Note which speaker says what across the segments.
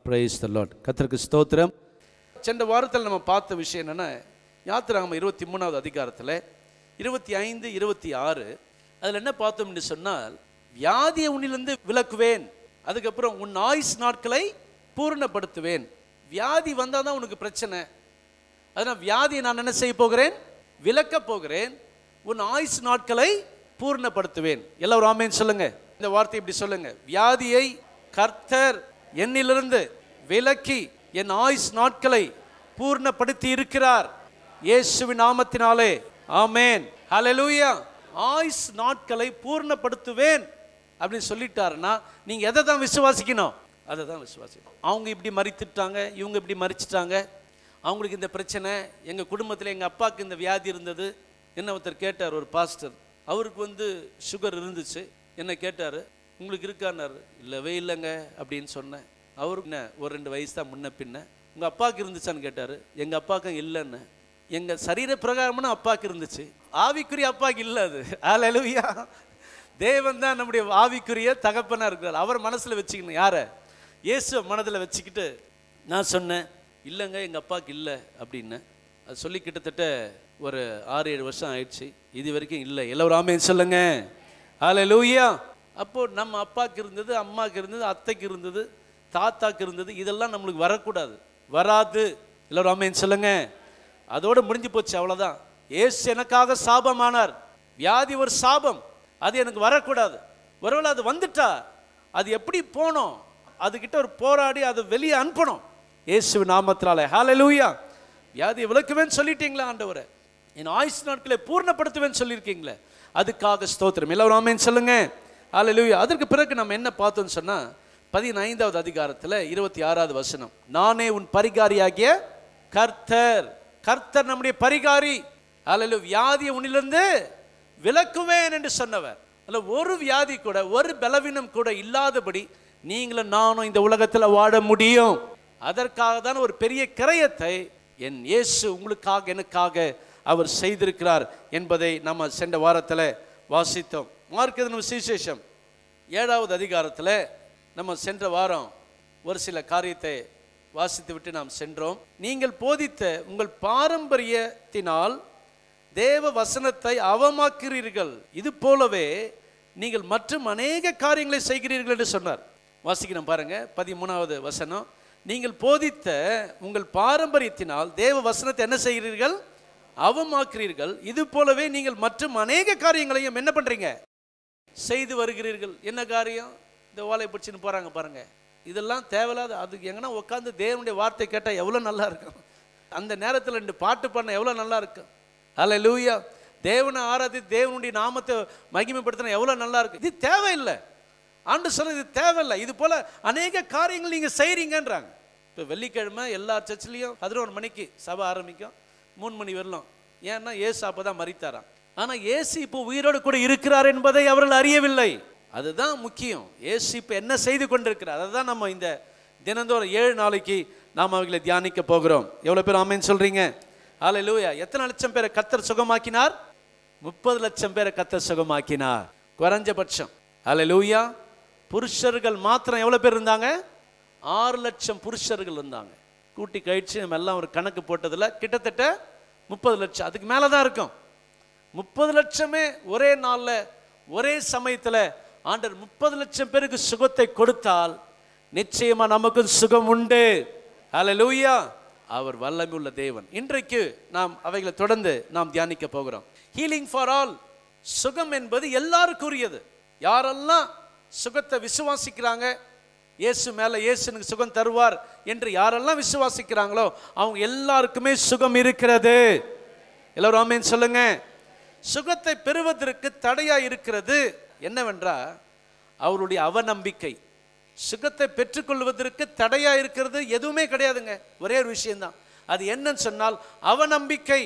Speaker 1: Praise the Lord கத்தருக்கு ஸ்தோத்திரம் சென்ற வாரத்தில் நம்ம பார்த்த விஷயம் என்னென்னா யாத்திராகம இருபத்தி மூணாவது அதிகாரத்தில் இருபத்தி ஐந்து இருபத்தி ஆறு அதில் என்ன பார்த்தோம்னு சொன்னால் வியாதியை உன்னிலிருந்து விலக்குவேன் அதுக்கப்புறம் உன் ஆயுஸ் நாட்களை பூரணப்படுத்துவேன் வியாதி வந்தால் தான் உனக்கு பிரச்சனை அதனால் வியாதியை நான் என்ன செய்ய போகிறேன் விலக்கப் போகிறேன் உன் ஆயுஸ் நாட்களை பூர்ணப்படுத்துவேன் எல்லாரும் ஆமேன்னு சொல்லுங்க இந்த வார்த்தை இப்படி சொல்லுங்க வியாதியை கர்த்தர் என்னிலிருந்து விலக்கி என் ஆயுஸ் நாட்களை பூர்ணப்படுத்தி இருக்கிறார் இயேசுவின் நாமத்தினாலே ஆமேன் ஹalleluya ஆயுஸ் நாட்களை பூர்ணப்படுத்துவேன் அப்படின்னு சொல்லிட்டாருன்னா நீங்க எதை தான் விசுவாசிக்கணும் அதை தான் விசுவாசிக்கணும் அவங்க இப்படி மறித்துட்டாங்க இவங்க இப்படி மறிச்சிட்டாங்க அவங்களுக்கு இந்த பிரச்சனை எங்கள் குடும்பத்தில் எங்கள் அப்பாவுக்கு இந்த வியாதி இருந்தது என்ன ஒருத்தர் கேட்டார் ஒரு பாஸ்டர் அவருக்கு வந்து சுகர் இருந்துச்சு என்ன கேட்டார் உங்களுக்கு இருக்கான்னாரு இல்லவே இல்லைங்க அப்படின்னு சொன்னேன் அவருக்கு என்ன ஒரு ரெண்டு வயசு தான் முன்ன பின்ன உங்கள் அப்பாவுக்கு இருந்துச்சான்னு கேட்டார் எங்கள் அப்பாவுக்கும் இல்லைன்னு எங்கள் சரீர பிரகாரமான அப்பாவுக்கு இருந்துச்சு ஆவிக்குரிய அப்பாவுக்கு இல்லை அது ஹalleluya தேவன் தான் நம்முடைய ஆவிக்குரிய தகப்பனாக இருக்கிறார் அவர் மனசில் வச்சுக்கணும் யாரை இயேசு மனதில் வச்சுக்கிட்டு நான் சொன்னேன் இல்லைங்க எங்கள் அப்பாவுக்கு இல்லை அப்படின்னு அது சொல்லி கிட்டத்தட்ட ஒரு ஆறு ஏழு வருஷம் ஆயிடுச்சு இது வரைக்கும் இல்லை எல்லோரும் ஆமேன்னு சொல்லுங்க ஹalleluya அப்போ நம்ம அப்பாவுக்கு இருந்தது அம்மாவுக்கு இருந்தது அத்தைக்கு இருந்தது தாத்தாக்கு இருந்தது இதெல்லாம் நம்மளுக்கு வரக்கூடாது வராது எல்லோரும் ஆமேன்னு சொல்லுங்க அதோட முடிஞ்சு போச்சு அவ்வளோதான் ஏசு எனக்காக சாபமானார் வியாதி ஒரு சாபம் அது எனக்கு வரக்கூடாது ஒருவேளை அது வந்துட்டா அது எப்படி போனோம் அதுகிட்ட ஒரு போராடி அது வெளியே அனுப்பணும் இயேசு நாமத்தினால ஹalleluya வியாதியை விளக்குவேன்னு சொல்லிட்டீங்களா ஆண்டவரை என் ஆயுசு நாட்களை பூர்ணப்படுத்துவேன்னு சொல்லியிருக்கீங்களே அதுக்காக ஸ்தோத்திரம் எல்லாரும் ஆமேன்னு சொல்லுங்க ஹalleluya அதற்கு பிறகு நம்ம என்ன பார்த்தோம்னு சொன்னா பதினைந்தாவது அதிகாரத்தில் இருபத்தி ஆறாவது வசனம் நானே உன் பரிகாரியாகிய கர்த்தர் கர்த்தர் நம்முடைய பரிகாரி அல்ல வியாதியை உன்னிலிருந்து விலக்குவேன் என்று சொன்னவர் அல்ல ஒரு வியாதி கூட ஒரு பலவீனம் கூட இல்லாதபடி நீங்களும் நானும் இந்த உலகத்தில் வாழ முடியும் அதற்காக தான் ஒரு பெரிய கிரயத்தை என் இயேசு உங்களுக்காக எனக்காக அவர் செய்திருக்கிறார் என்பதை நம்ம சென்ற வாரத்தில் வாசித்தோம் மார்க்கதன் விசேஷம் ஏழாவது அதிகாரத்தில் நம்ம சென்ற வாரம் ஒரு சில காரியத்தை வாசித்து விட்டு நாம் சென்றோம் நீங்கள் போதித்த உங்கள் பாரம்பரியத்தினால் தேவ வசனத்தை அவமாக்கிறீர்கள் இது போலவே நீங்கள் மற்றும் அநேக காரியங்களை செய்கிறீர்கள் என்று சொன்னார் வாசிக்கணும் பாருங்க பதிமூணாவது வசனம் நீங்கள் போதித்த உங்கள் பாரம்பரியத்தினால் தேவ வசனத்தை என்ன செய்கிறீர்கள் அவமாக்கிறீர்கள் இது போலவே நீங்கள் மற்றும் அநேக காரியங்களையும் என்ன பண்றீங்க செய்து வருகிறீர்கள் என்ன காரியம் இந்த ஓலை பிடிச்சின்னு போறாங்க பாருங்க இதெல்லாம் தேவையில்லாத அதுக்கு எங்கன்னா உட்காந்து தேவனுடைய வார்த்தை கேட்டால் எவ்வளோ நல்லா இருக்கும் அந்த நேரத்தில் ரெண்டு பாட்டு பண்ண எவ்வளோ நல்லா இருக்கும் அல்ல லூயா தேவனை ஆராதி தேவனுடைய நாமத்தை மகிமைப்படுத்தினா எவ்வளோ நல்லா இருக்கும் இது தேவையில்லை ஆண்டு சொல்ல இது தேவையில்லை இது போல அநேக காரியங்கள் நீங்கள் செய்கிறீங்கன்றாங்க இப்போ வெள்ளிக்கிழமை எல்லா சர்ச்சிலையும் பதினொரு மணிக்கு சபை ஆரம்பிக்கும் மூணு மணி வரலாம் ஏன்னா ஏசு அப்போ தான் மறித்தாராம் ஆனால் ஏசு இப்போ உயிரோடு கூட இருக்கிறார் என்பதை அவர்கள் அறியவில்லை அதுதான் முக்கியம் ஏசு இப்போ என்ன செய்து கொண்டிருக்கிறார் அதை தான் நம்ம இந்த தினந்தோறும் ஏழு நாளைக்கு நாம் அவர்களை தியானிக்க போகிறோம் எவ்வளோ பேர் ஆமேன்னு சொல்கிறீங்க ஆலை லூயா எத்தனை லட்சம் பேரை கத்தர் சுகமாக்கினார் முப்பது லட்சம் பேரை கத்தர் சுகமாக்கினார் குறைஞ்சபட்சம் ஆலை லூயா புருஷர்கள் மாத்திரம் எவ்வளோ பேர் இருந்தாங்க ஆறு லட்சம் புருஷர்கள் இருந்தாங்க கூட்டி கழிச்சு நம்ம எல்லாம் ஒரு கணக்கு போட்டதில் கிட்டத்தட்ட முப்பது லட்சம் அதுக்கு மேலே தான் இருக்கும் முப்பது லட்சமே ஒரே நாளில் ஒரே சமயத்தில் ஆண்டர் முப்பது லட்சம் பேருக்கு சுகத்தை கொடுத்தால் நிச்சயமா நமக்கு சுகம் உண்டு ஹalleluya அவர் வல்லமை உள்ள தேவன் இன்றைக்கு நாம் அவைகளை தொடர்ந்து நாம் தியானிக்க போகிறோம் ஹீலிங் ஃபார் ஆல் சுகம் என்பது எல்லாருக்குரியது யாரெல்லாம் சுகத்தை விசுவாசிக்கிறாங்க இயேசு மேலே இயேசுனுக்கு சுகம் தருவார் என்று யாரெல்லாம் விசுவாசிக்கிறாங்களோ அவங்க எல்லாருக்குமே சுகம் இருக்கிறது எல்லாரும் ஆமேன்னு சொல்லுங்க சுகத்தை பெறுவதற்கு தடையா இருக்கிறது என்னவென்றால் அவருடைய அவநம்பிக்கை சுகத்தை பெற்றுக்கொள்வதற்கு தடையா இருக்கிறது எதுவுமே கிடையாதுங்க ஒரே ஒரு விஷயம்தான் அது என்னன்னு சொன்னால் அவநம்பிக்கை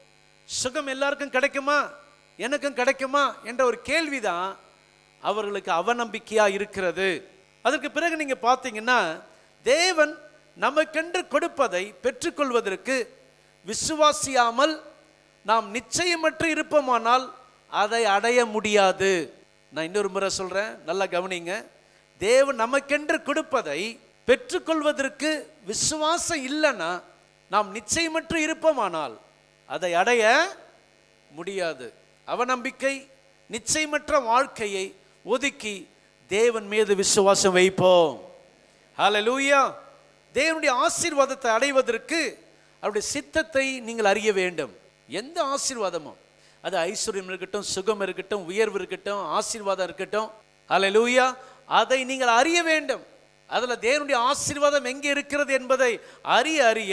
Speaker 1: சுகம் எல்லாருக்கும் கிடைக்குமா எனக்கும் கிடைக்குமா என்ற ஒரு கேள்விதான் அவர்களுக்கு அவநம்பிக்கையா இருக்கிறது அதற்கு பிறகு நீங்க பார்த்தீங்கன்னா தேவன் நமக்கென்று கொடுப்பதை பெற்றுக்கொள்வதற்கு விசுவாசியாமல் நாம் நிச்சயமற்று இருப்போமானால் அதை அடைய முடியாது நான் இன்னொரு முறை சொல்றேன் நல்லா கவனிங்க தேவன் நமக்கென்று கொடுப்பதை பெற்றுக்கொள்வதற்கு விசுவாசம் இல்லைன்னா நாம் நிச்சயமற்று இருப்போமானால் அதை அடைய முடியாது அவநம்பிக்கை நிச்சயமற்ற வாழ்க்கையை ஒதுக்கி தேவன் மீது விசுவாசம் வைப்போம் ஹalleluya தேவனுடைய ஆசீர்வாதத்தை அடைவதற்கு அவருடைய சித்தத்தை நீங்கள் அறிய வேண்டும் எந்த ஆசீர்வாதமும் அது ஐஸ்வர்யம் இருக்கட்டும் சுகம் இருக்கட்டும் உயர்வு இருக்கட்டும் ஆசீர்வாதம் இருக்கட்டும் ஹalleluya அதை நீங்கள் அறிய வேண்டும் அதில் தேவனுடைய ஆசீர்வாதம் எங்கே இருக்கிறது என்பதை அறிய அறிய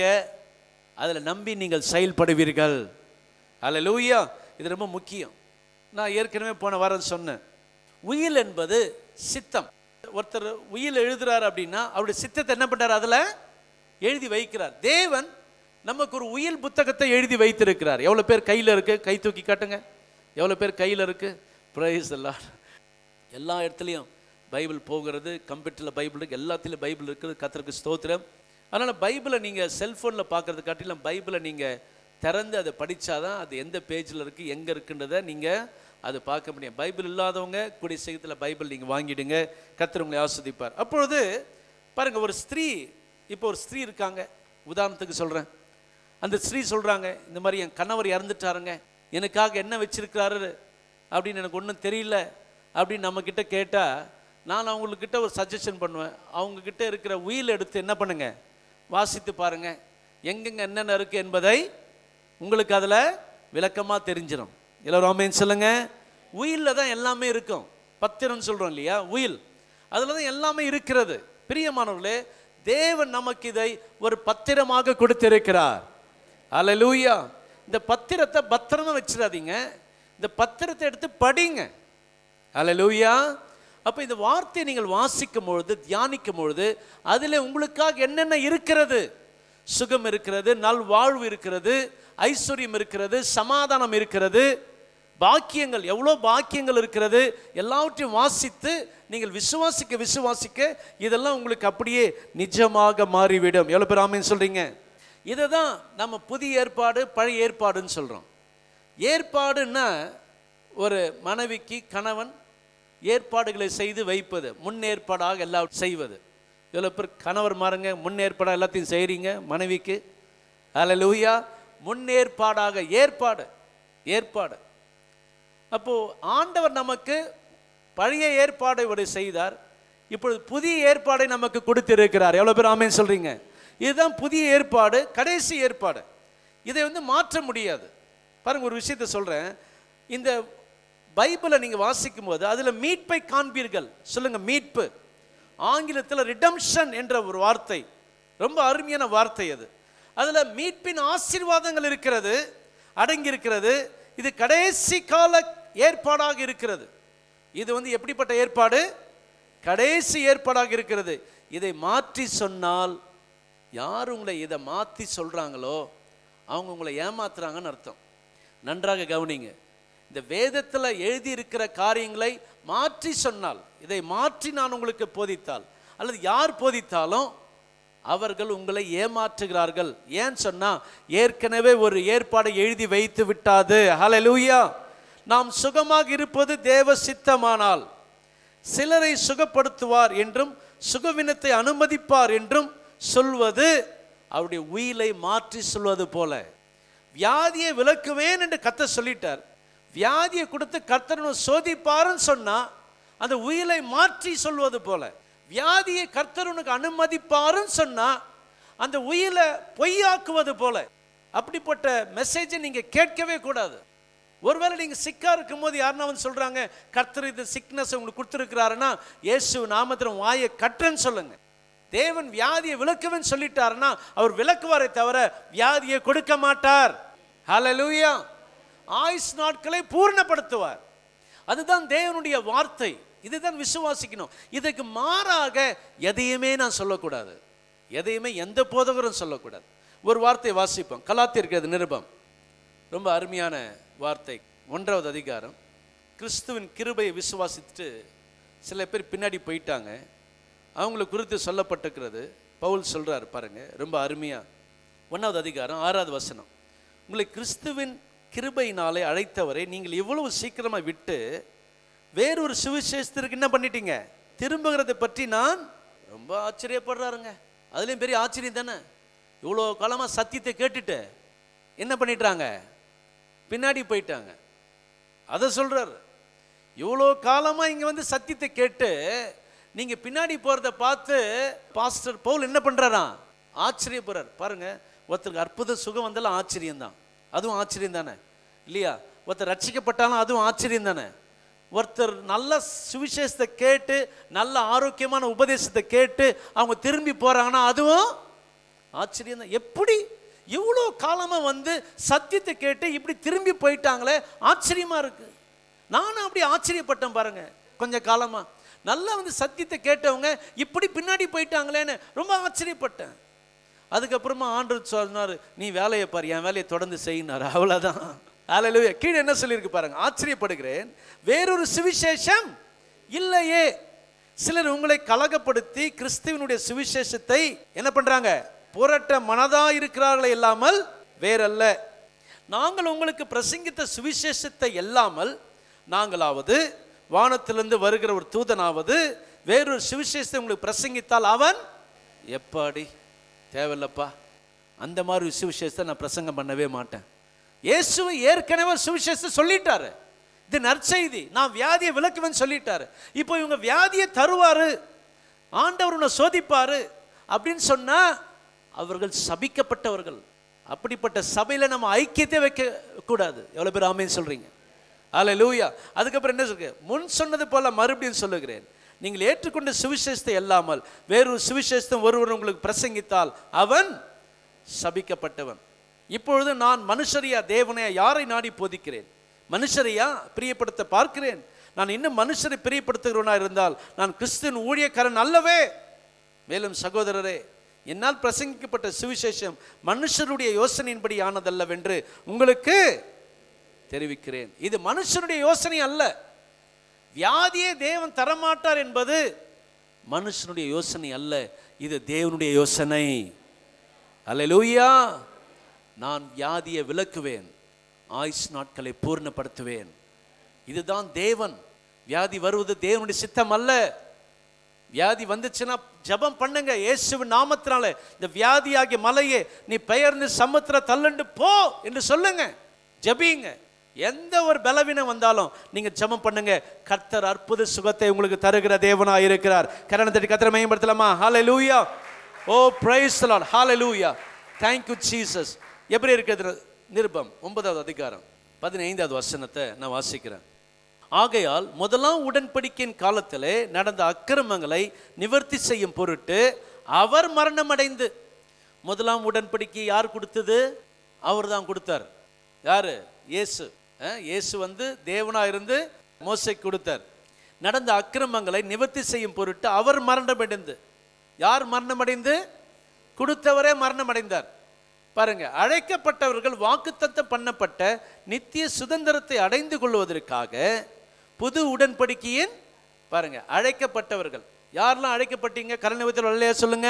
Speaker 1: அதில் நம்பி நீங்கள் செயல்படுவீர்கள் ஹalleluya இது ரொம்ப முக்கியம் நான் ஏற்கனவே போன வாரம் சொன்னேன் உயில் என்பது சித்தம் ஒருத்தர் உயில் எழுதுறார் அப்படின்னா அவருடைய சித்தத்தை என்ன பண்றார் அதில் எழுதி வைக்கிறார் தேவன் நமக்கு ஒரு உயில் புத்தகத்தை எழுதி வைத்திருக்கிறார் எவ்வளோ பேர் கையில் இருக்கு கை தூக்கி காட்டுங்க எவ்வளோ பேர் கையில் இருக்கு பிரைஸ் எல்லாம் எல்லா இடத்துலையும் பைபிள் போகிறது கம்ப்யூட்டரில் பைபிள் இருக்குது எல்லாத்துலேயும் பைபிள் இருக்குது கத்தருக்கு ஸ்தோத்திரம் அதனால் பைபிளை நீங்கள் செல்ஃபோனில் பார்க்குறது காட்டிலும் பைபிளை நீங்கள் திறந்து அதை படித்தாதான் அது எந்த பேஜில் இருக்குது எங்கே இருக்குன்றதை நீங்கள் அது பார்க்க முடியும் பைபிள் இல்லாதவங்க கூடிய சீக்கிரத்தில் பைபிள் நீங்கள் வாங்கிடுங்க கத்தர் உங்களை ஆஸ்வதிப்பார் அப்பொழுது பாருங்க ஒரு ஸ்திரீ இப்போ ஒரு ஸ்திரீ இருக்காங்க உதாரணத்துக்கு சொல்கிறேன் அந்த ஸ்திரீ சொல்கிறாங்க இந்த மாதிரி என் கணவர் இறந்துட்டாருங்க எனக்காக என்ன வச்சிருக்கிறாரு அப்படின்னு எனக்கு ஒன்றும் தெரியல அப்படின்னு நம்மக்கிட்ட கேட்டால் நான் அவங்கக்கிட்ட ஒரு சஜஷன் பண்ணுவேன் அவங்கக்கிட்ட இருக்கிற உயில் எடுத்து என்ன பண்ணுங்க வாசித்து பாருங்க எங்கெங்க என்னென்ன இருக்குது என்பதை உங்களுக்கு அதில் விளக்கமாக தெரிஞ்சிடும் எல்லாரும் ஆமேன்னு சொல்லுங்க உயிலில் தான் எல்லாமே இருக்கும் பத்திரம்னு சொல்கிறோம் இல்லையா உயில் அதில் தான் எல்லாமே இருக்கிறது பிரியமானவர்களே தேவன் நமக்கு இதை ஒரு பத்திரமாக கொடுத்திருக்கிறார் அல்லேலூயா இந்த பத்திரத்தை பத்திரமா வச்சிடாதீங்க இந்த பத்திரத்தை எடுத்து படிங்க அல்லேலூயா அப்போ இந்த வார்த்தையை நீங்கள் வாசிக்கும் பொழுது தியானிக்கும் பொழுது அதில் உங்களுக்காக என்னென்ன இருக்கிறது சுகம் இருக்கிறது நல்வாழ்வு இருக்கிறது ஐஸ்வர்யம் இருக்கிறது சமாதானம் இருக்கிறது பாக்கியங்கள் எவ்வளோ பாக்கியங்கள் இருக்கிறது எல்லாவற்றையும் வாசித்து நீங்கள் விசுவாசிக்க விசுவாசிக்க இதெல்லாம் உங்களுக்கு அப்படியே நிஜமாக மாறிவிடும் எவ்வளோ பேர் ஆமீன் சொல்கிறீங்க இதை தான் நம்ம புதிய ஏற்பாடு பழைய ஏற்பாடுன்னு சொல்கிறோம் ஏற்பாடுன்னா ஒரு மனைவிக்கு கணவன் ஏற்பாடுகளை செய்து வைப்பது முன்னேற்பாடாக எல்லாம் செய்வது இவ்வளோ பேர் கணவர் மாறுங்க முன்னேற்பாடாக எல்லாத்தையும் செய்கிறீங்க மனைவிக்கு அதில் லூயா முன்னேற்பாடாக ஏற்பாடு ஏற்பாடு அப்போது ஆண்டவர் நமக்கு பழைய ஏற்பாடை ஒரு செய்தார் இப்பொழுது புதிய ஏற்பாடை நமக்கு கொடுத்திருக்கிறார் எவ்வளோ பேர் ஆமேன்னு சொல்கிறீங்க இதுதான் புதிய ஏற்பாடு கடைசி ஏற்பாடு இதை வந்து மாற்ற முடியாது பாருங்க ஒரு விஷயத்தை சொல்கிறேன் இந்த பைபிளை நீங்கள் வாசிக்கும் போது அதில் மீட்பை காண்பீர்கள் சொல்லுங்க மீட்பு ஆங்கிலத்தில் ரிடம்ஷன் என்ற ஒரு வார்த்தை ரொம்ப அருமையான வார்த்தை அது அதில் மீட்பின் ஆசீர்வாதங்கள் இருக்கிறது அடங்கி இருக்கிறது இது கடைசி கால ஏற்பாடாக இருக்கிறது இது வந்து எப்படிப்பட்ட ஏற்பாடு கடைசி ஏற்பாடாக இருக்கிறது இதை மாற்றி சொன்னால் யார் உங்களை இதை மாற்றி சொல்கிறாங்களோ அவங்க உங்களை ஏமாத்துறாங்கன்னு அர்த்தம் நன்றாக கவனிங்க இந்த வேதத்தில் எழுதியிருக்கிற காரியங்களை மாற்றி சொன்னால் இதை மாற்றி நான் உங்களுக்கு போதித்தால் அல்லது யார் போதித்தாலும் அவர்கள் உங்களை ஏமாற்றுகிறார்கள் ஏன் சொன்னா ஏற்கனவே ஒரு ஏற்பாடை எழுதி வைத்து விட்டாது ஹalleluya நாம் சுகமாக இருப்பது தேவ சித்தமானால் சிலரை சுகப்படுத்துவார் என்றும் சுகவினத்தை அனுமதிப்பார் என்றும் சொல்வது அவருடைய உயிலை மாற்றி சொல்வது போல வியாதியை விலக்குவேன் என்று கத்த சொல்லிட்டார் வியாதியை கொடுத்து கர்த்தரனை சோதிப்பாருன்னு சொன்னா அந்த உயிலை மாற்றி சொல்வது போல வியாதியை கர்த்தரனுக்கு அனுமதிப்பாருன்னு சொன்னா அந்த உயிலை பொய்யாக்குவது போல அப்படிப்பட்ட மெசேஜை நீங்க கேட்கவே கூடாது ஒருவேளை நீங்க சிக்கா இருக்கும்போது யாருன்னா வந்து சொல்றாங்க கர்த்தர் இந்த சிக்னஸ் உங்களுக்கு கொடுத்துருக்கிறாருன்னா இயேசு நாமத்திரம் வாயை கட்டுன்னு சொல்லுங்க தேவன் வியாதியை விளக்குவேன்னு சொல்லிட்டாருன்னா அவர் விளக்குவாரே தவிர வியாதியை கொடுக்க மாட்டார் ஹalleluya ஆயுஸ் நாட்களை பூர்ணப்படுத்துவார் அதுதான் தேவனுடைய வார்த்தை இதுதான் விசுவாசிக்கணும் இதுக்கு மாறாக எதையுமே நான் சொல்லக்கூடாது எதையுமே எந்த போதகரும் சொல்லக்கூடாது ஒரு வார்த்தையை வாசிப்போம் கலாத்திருக்கிறது நிருபம் ரொம்ப அருமையான வார்த்தை ஒன்றாவது அதிகாரம் கிறிஸ்துவின் கிருபையை விசுவாசித்து சில பேர் பின்னாடி போயிட்டாங்க அவங்களை குறித்து சொல்லப்பட்டிருக்கிறது பவுல் சொல்றார் பாருங்க ரொம்ப அருமையா ஒன்றாவது அதிகாரம் ஆறாவது வசனம் உங்களை கிறிஸ்துவின் கிருபையினாலே அழைத்தவரை நீங்கள் இவ்வளவு சீக்கிரமா விட்டு வேறொரு சுவிசேஷத்திற்கு என்ன பண்ணிட்டீங்க திரும்புகிறதை பற்றி நான் ரொம்ப ஆச்சரியப்படுறாருங்க அதுலேயும் பெரிய ஆச்சரியம் தானே இவ்வளோ காலமாக சத்தியத்தை கேட்டுட்டு என்ன பண்ணிட்டாங்க பின்னாடி போயிட்டாங்க அதை சொல்றாரு இவ்வளோ காலமாக இங்கே வந்து சத்தியத்தை கேட்டு நீங்கள் பின்னாடி போகிறத பார்த்து பாஸ்டர் பவுல் என்ன பண்ணுறாராம் ஆச்சரியப்படுறார் பாருங்க ஒருத்தருக்கு அற்புத சுகம் வந்தாலும் ஆச்சரியம் தான் அதுவும் ஆச்சரியம் தானே இல்லையா ஒருத்தர் ரட்சிக்கப்பட்டாலும் அதுவும் ஆச்சரியம் தானே ஒருத்தர் நல்ல சுவிசேஷத்தை கேட்டு நல்ல ஆரோக்கியமான உபதேசத்தை கேட்டு அவங்க திரும்பி போகிறாங்கன்னா அதுவும் ஆச்சரியம் தான் எப்படி இவ்வளோ காலமாக வந்து சத்தியத்தை கேட்டு இப்படி திரும்பி போயிட்டாங்களே ஆச்சரியமா இருக்கு நானும் அப்படி ஆச்சரியப்பட்டேன் பாருங்க கொஞ்ச காலமா நல்லா வந்து சத்தியத்தை கேட்டவங்க இப்படி பின்னாடி போயிட்டாங்களேன்னு ரொம்ப ஆச்சரியப்பட்டேன் அதுக்கப்புறமா ஆண்டவர் சொன்னார் நீ வேலையை பாரு என் வேலையை தொடர்ந்து செய்யினார் அவ்வளோதான் அல்லேலூயா கீழே என்ன சொல்லியிருக்கு பாருங்க ஆச்சரியப்படுகிறேன் வேறொரு சுவிசேஷம் இல்லையே சிலர் உங்களை கலகப்படுத்தி கிறிஸ்துவனுடைய சுவிசேஷத்தை என்ன பண்றாங்க புரட்ட மனதா இருக்கிறார்களே இல்லாமல் வேறல்ல நாங்கள் உங்களுக்கு பிரசங்கித்த சுவிசேஷத்தை இல்லாமல் நாங்களாவது வானத்திலிருந்து வருகிற ஒரு தூதனாவது வேறொரு சுவிசேஷத்தை உங்களுக்கு பிரசங்கித்தால் அவன் எப்பாடி தேவையில்லப்பா அந்த மாதிரி சுவிசேஷத்தை நான் பிரசங்கம் பண்ணவே மாட்டேன் இயேசுவை ஏற்கனவே சுவிசேஷத்தை சொல்லிட்டாரு இது நற்செய்தி நான் வியாதியை விளக்குவேன்னு சொல்லிட்டாரு இப்போ இவங்க வியாதியை தருவாரு ஆண்டவர் உன்னை சோதிப்பாரு அப்படின்னு சொன்னா அவர்கள் சபிக்கப்பட்டவர்கள் அப்படிப்பட்ட சபையில நம்ம ஐக்கியத்தை வைக்க கூடாது எவ்வளவு பேர் ஆமேன்னு சொல்றீங்க அல்ல லூயா அதுக்கப்புறம் என்ன சொல்லுங்க முன் சொன்னது போல மறுபடியும் சொல்லுகிறேன் நீங்கள் ஏற்றுக்கொண்ட சுவிசேஷத்தை அல்லாமல் வேறொரு சுவிசேஷத்தை ஒருவர் உங்களுக்கு பிரசங்கித்தால் அவன் சபிக்கப்பட்டவன் இப்பொழுது நான் மனுஷரியா தேவனையா யாரை நாடி போதிக்கிறேன் மனுஷரையா பிரியப்படுத்த பார்க்கிறேன் நான் இன்னும் மனுஷரை பிரியப்படுத்துகிறவனா இருந்தால் நான் கிறிஸ்துவின் ஊழியக்காரன் அல்லவே மேலும் சகோதரரே என்னால் பிரசங்கிக்கப்பட்ட சுவிசேஷம் மனுஷருடைய யோசனையின்படி ஆனதல்லவென்று உங்களுக்கு தெரிவிக்கிறேன் இது மனுஷனுடைய யோசனை அல்ல வியாதியே தேவன் தரமாட்டார் என்பது மனுஷனுடைய யோசனை அல்ல இது தேவனுடைய யோசனை அல்லேலூயா நான் வியாதியை விலக்குவேன் ஆயுஷ் நாட்களை பூர்ணப்படுத்துவேன் இதுதான் தேவன் வியாதி வருவது தேவனுடைய சித்தம் அல்ல வியாதி வந்துச்சுன்னா ஜெபம் பண்ணுங்க இயேசுவின் நாமத்தினால இந்த வியாதியாகிய மலையே நீ பெயர்ந்து சமுத்திர தள்ளண்டு போ என்று சொல்லுங்க ஜெபிங்க எந்த ஒரு பலவீனம் வந்தாலும் நீங்க ஜெபம் பண்ணுங்க கர்த்தர் அற்புத சுகத்தை உங்களுக்கு தருகிற தேவனா இருக்கிறார் கரணத்தடி கர்த்தரை மேம்படுத்தலாமா hallelujah oh praise the lord hallelujah thank you jesus எப்படி இருக்கிறது நிருபம் ஒன்பதாவது அதிகாரம் பதினைந்தாவது வசனத்தை நான் வாசிக்கிறேன் ஆகையால் முதலாம் உடன்படிக்கையின் காலத்திலே நடந்த அக்கிரமங்களை நிவர்த்தி செய்யும் பொருட்டு அவர் மரணமடைந்து முதலாம் உடன்படிக்கை யார் கொடுத்தது அவர் தான் கொடுத்தார் யாரு இயேசு அஹ், இயேசு வந்து தேவனா இருந்து மோசை கொடுத்தார் நடந்த அக்கிரமங்களை நிவர்த்தி செய்யும் பொருட்டு அவர் மரணமடைந்து யார் மரணமடைந்து கொடுத்தவரே மரணமடைந்தார் பாருங்க அழைக்கப்பட்டவர்கள் வாக்குத்தத்தம் பண்ணப்பட்ட நித்திய சுதந்திரத்தை அடைந்து கொள்வதற்காக புது உடன்படிக்கையின் பாருங்க அழைக்கப்பட்டவர்கள் யாரெல்லாம் அழைக்கப்பட்டீங்க கரணவத்தில் வரலையா சொல்லுங்க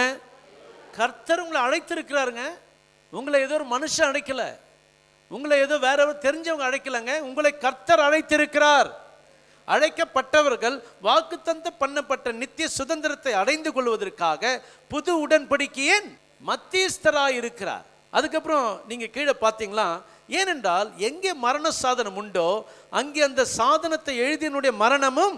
Speaker 1: கர்த்தர் உங்களை அழைத்திருக்கிறாருங்க உங்களை ஏதோ ஒரு மனுஷன் அழைக்கல உங்களை ஏதோ வேற ஒரு தெரிஞ்சவங்க அழைக்கலங்க உங்களை கர்த்தர் அழைத்திருக்கிறார் அழைக்கப்பட்டவர்கள் வாக்குத்தந்த பண்ணப்பட்ட நித்திய சுதந்திரத்தை அடைந்து கொள்வதற்காக புது உடன்படிக்கையின் மத்தியஸ்தராய் இருக்கிறார் அதுக்கப்புறம் நீங்க கீழே பார்த்தீங்களா ஏனென்றால் எங்கே மரண சாதனம் உண்டோ அங்கே அந்த சாதனத்தை எழுதியனுடைய மரணமும்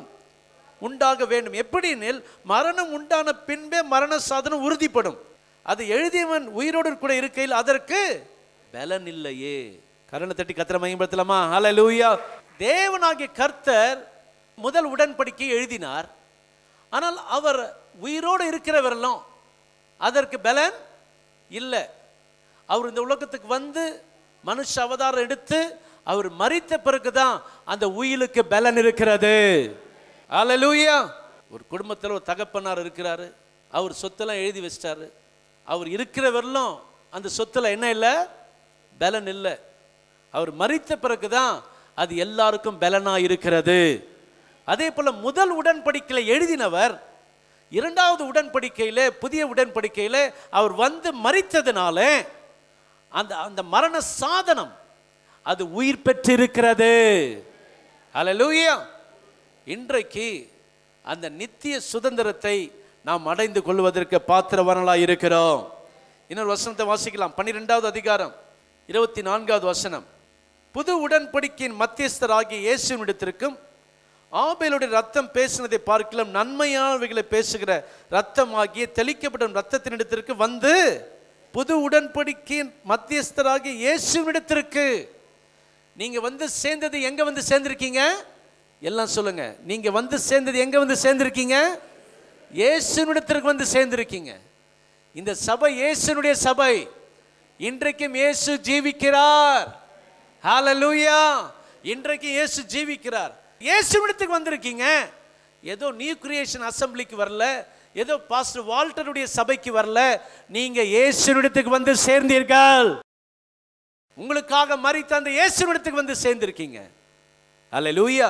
Speaker 1: உண்டாக வேண்டும் எப்படினில் மரணம் உண்டான பின்பே மரண சாதனம் உறுதிப்படும் அது எழுதியவன் உயிரோடு கூட இருக்கையில் அதற்கு பலன் இல்லையே கரணை தட்டி கத்திர மையப்படுத்தலாமா ஹalleluya தேவனாகிய கர்த்தர் முதல் உடன்படிக்கை எழுதினார் ஆனால் அவர் உயிரோடு இருக்கிறவரெல்லாம் அதற்கு பலன் இல்லை அவர் இந்த உலகத்துக்கு வந்து மனுஷ அவதாரம் எடுத்து அவர் மரித்த பிறகுதான் அந்த உயிலுக்கு பலன் இருக்கிறது அல்லேலூயா ஒரு குடும்பத்தில் ஒரு தகப்பனார் இருக்கிறாரு அவர் சொத்தெல்லாம் எழுதி வச்சிட்டாரு அவர் இருக்கிறவரெல்லாம் அந்த சொத்துல என்ன இல்லை பலன் இல்லை அவர் மரித்த பிறகுதான் அது எல்லாருக்கும் பலனா இருக்கிறது அதே போல முதல் உடன்படிக்கையில் எழுதினவர் இரண்டாவது உடன்படிக்கையில புதிய உடன்படிக்கையில அவர் வந்து மரித்ததுனால அந்த அந்த மரண சாதனம் அது உயிர் பெற்றிருக்கிறது அல்லேலூயா இன்றைக்கு அந்த நித்திய சுதந்திரத்தை நாம் அடைந்து கொள்வதற்கு பாத்திரவனலாய் இருக்கிறோம் இன்னொரு வசனத்தை வாசிக்கலாம் பன்னிரெண்டாவது அதிகாரம் இருபத்தி நான்காவது வசனம் புது உடன்படிக்கையின் மத்தியஸ்தராகிய இயேசுவினிடத்திற்கும் ஆபேலுடைய ரத்தம் பேசினதை பார்க்கலாம் நன்மையானவைகளை பேசுகிற ரத்தமாகிய தெளிக்கப்படும் ரத்தத்தினிடத்திற்கு வந்து புது உடன்படிக்கையின் மத்தியஸ்தராகிய இயேசுவினிடத்திற்கு நீங்க வந்து சேர்ந்தது எங்க வந்து சேர்ந்திருக்கீங்க எல்லாம் சொல்லுங்க நீங்க வந்து சேர்ந்தது எங்க வந்து சேர்ந்திருக்கீங்க இயேசுவினிடத்திற்கு வந்து சேர்ந்திருக்கீங்க இந்த சபை இயேசுனுடைய சபை இன்றைக்கும் இயேசு ஜீவிக்கிறார் ஹalleluya இன்றைக்கு இயேசு ஜீவிக்கிறார் இயேசுவிடத்துக்கு வந்திருக்கீங்க ஏதோ நியூ கிரியேஷன் அசம்பிளிக்கு வரல ஏதோ பாஸ்டர் வால்டருடைய சபைக்கு வரல நீங்க இயேசுவிடத்துக்கு வந்து சேர்ந்தீர்கள் உங்களுக்காக மறித்த அந்த இயேசுவிடத்துக்கு வந்து சேர்ந்திருக்கீங்க ஹalleluya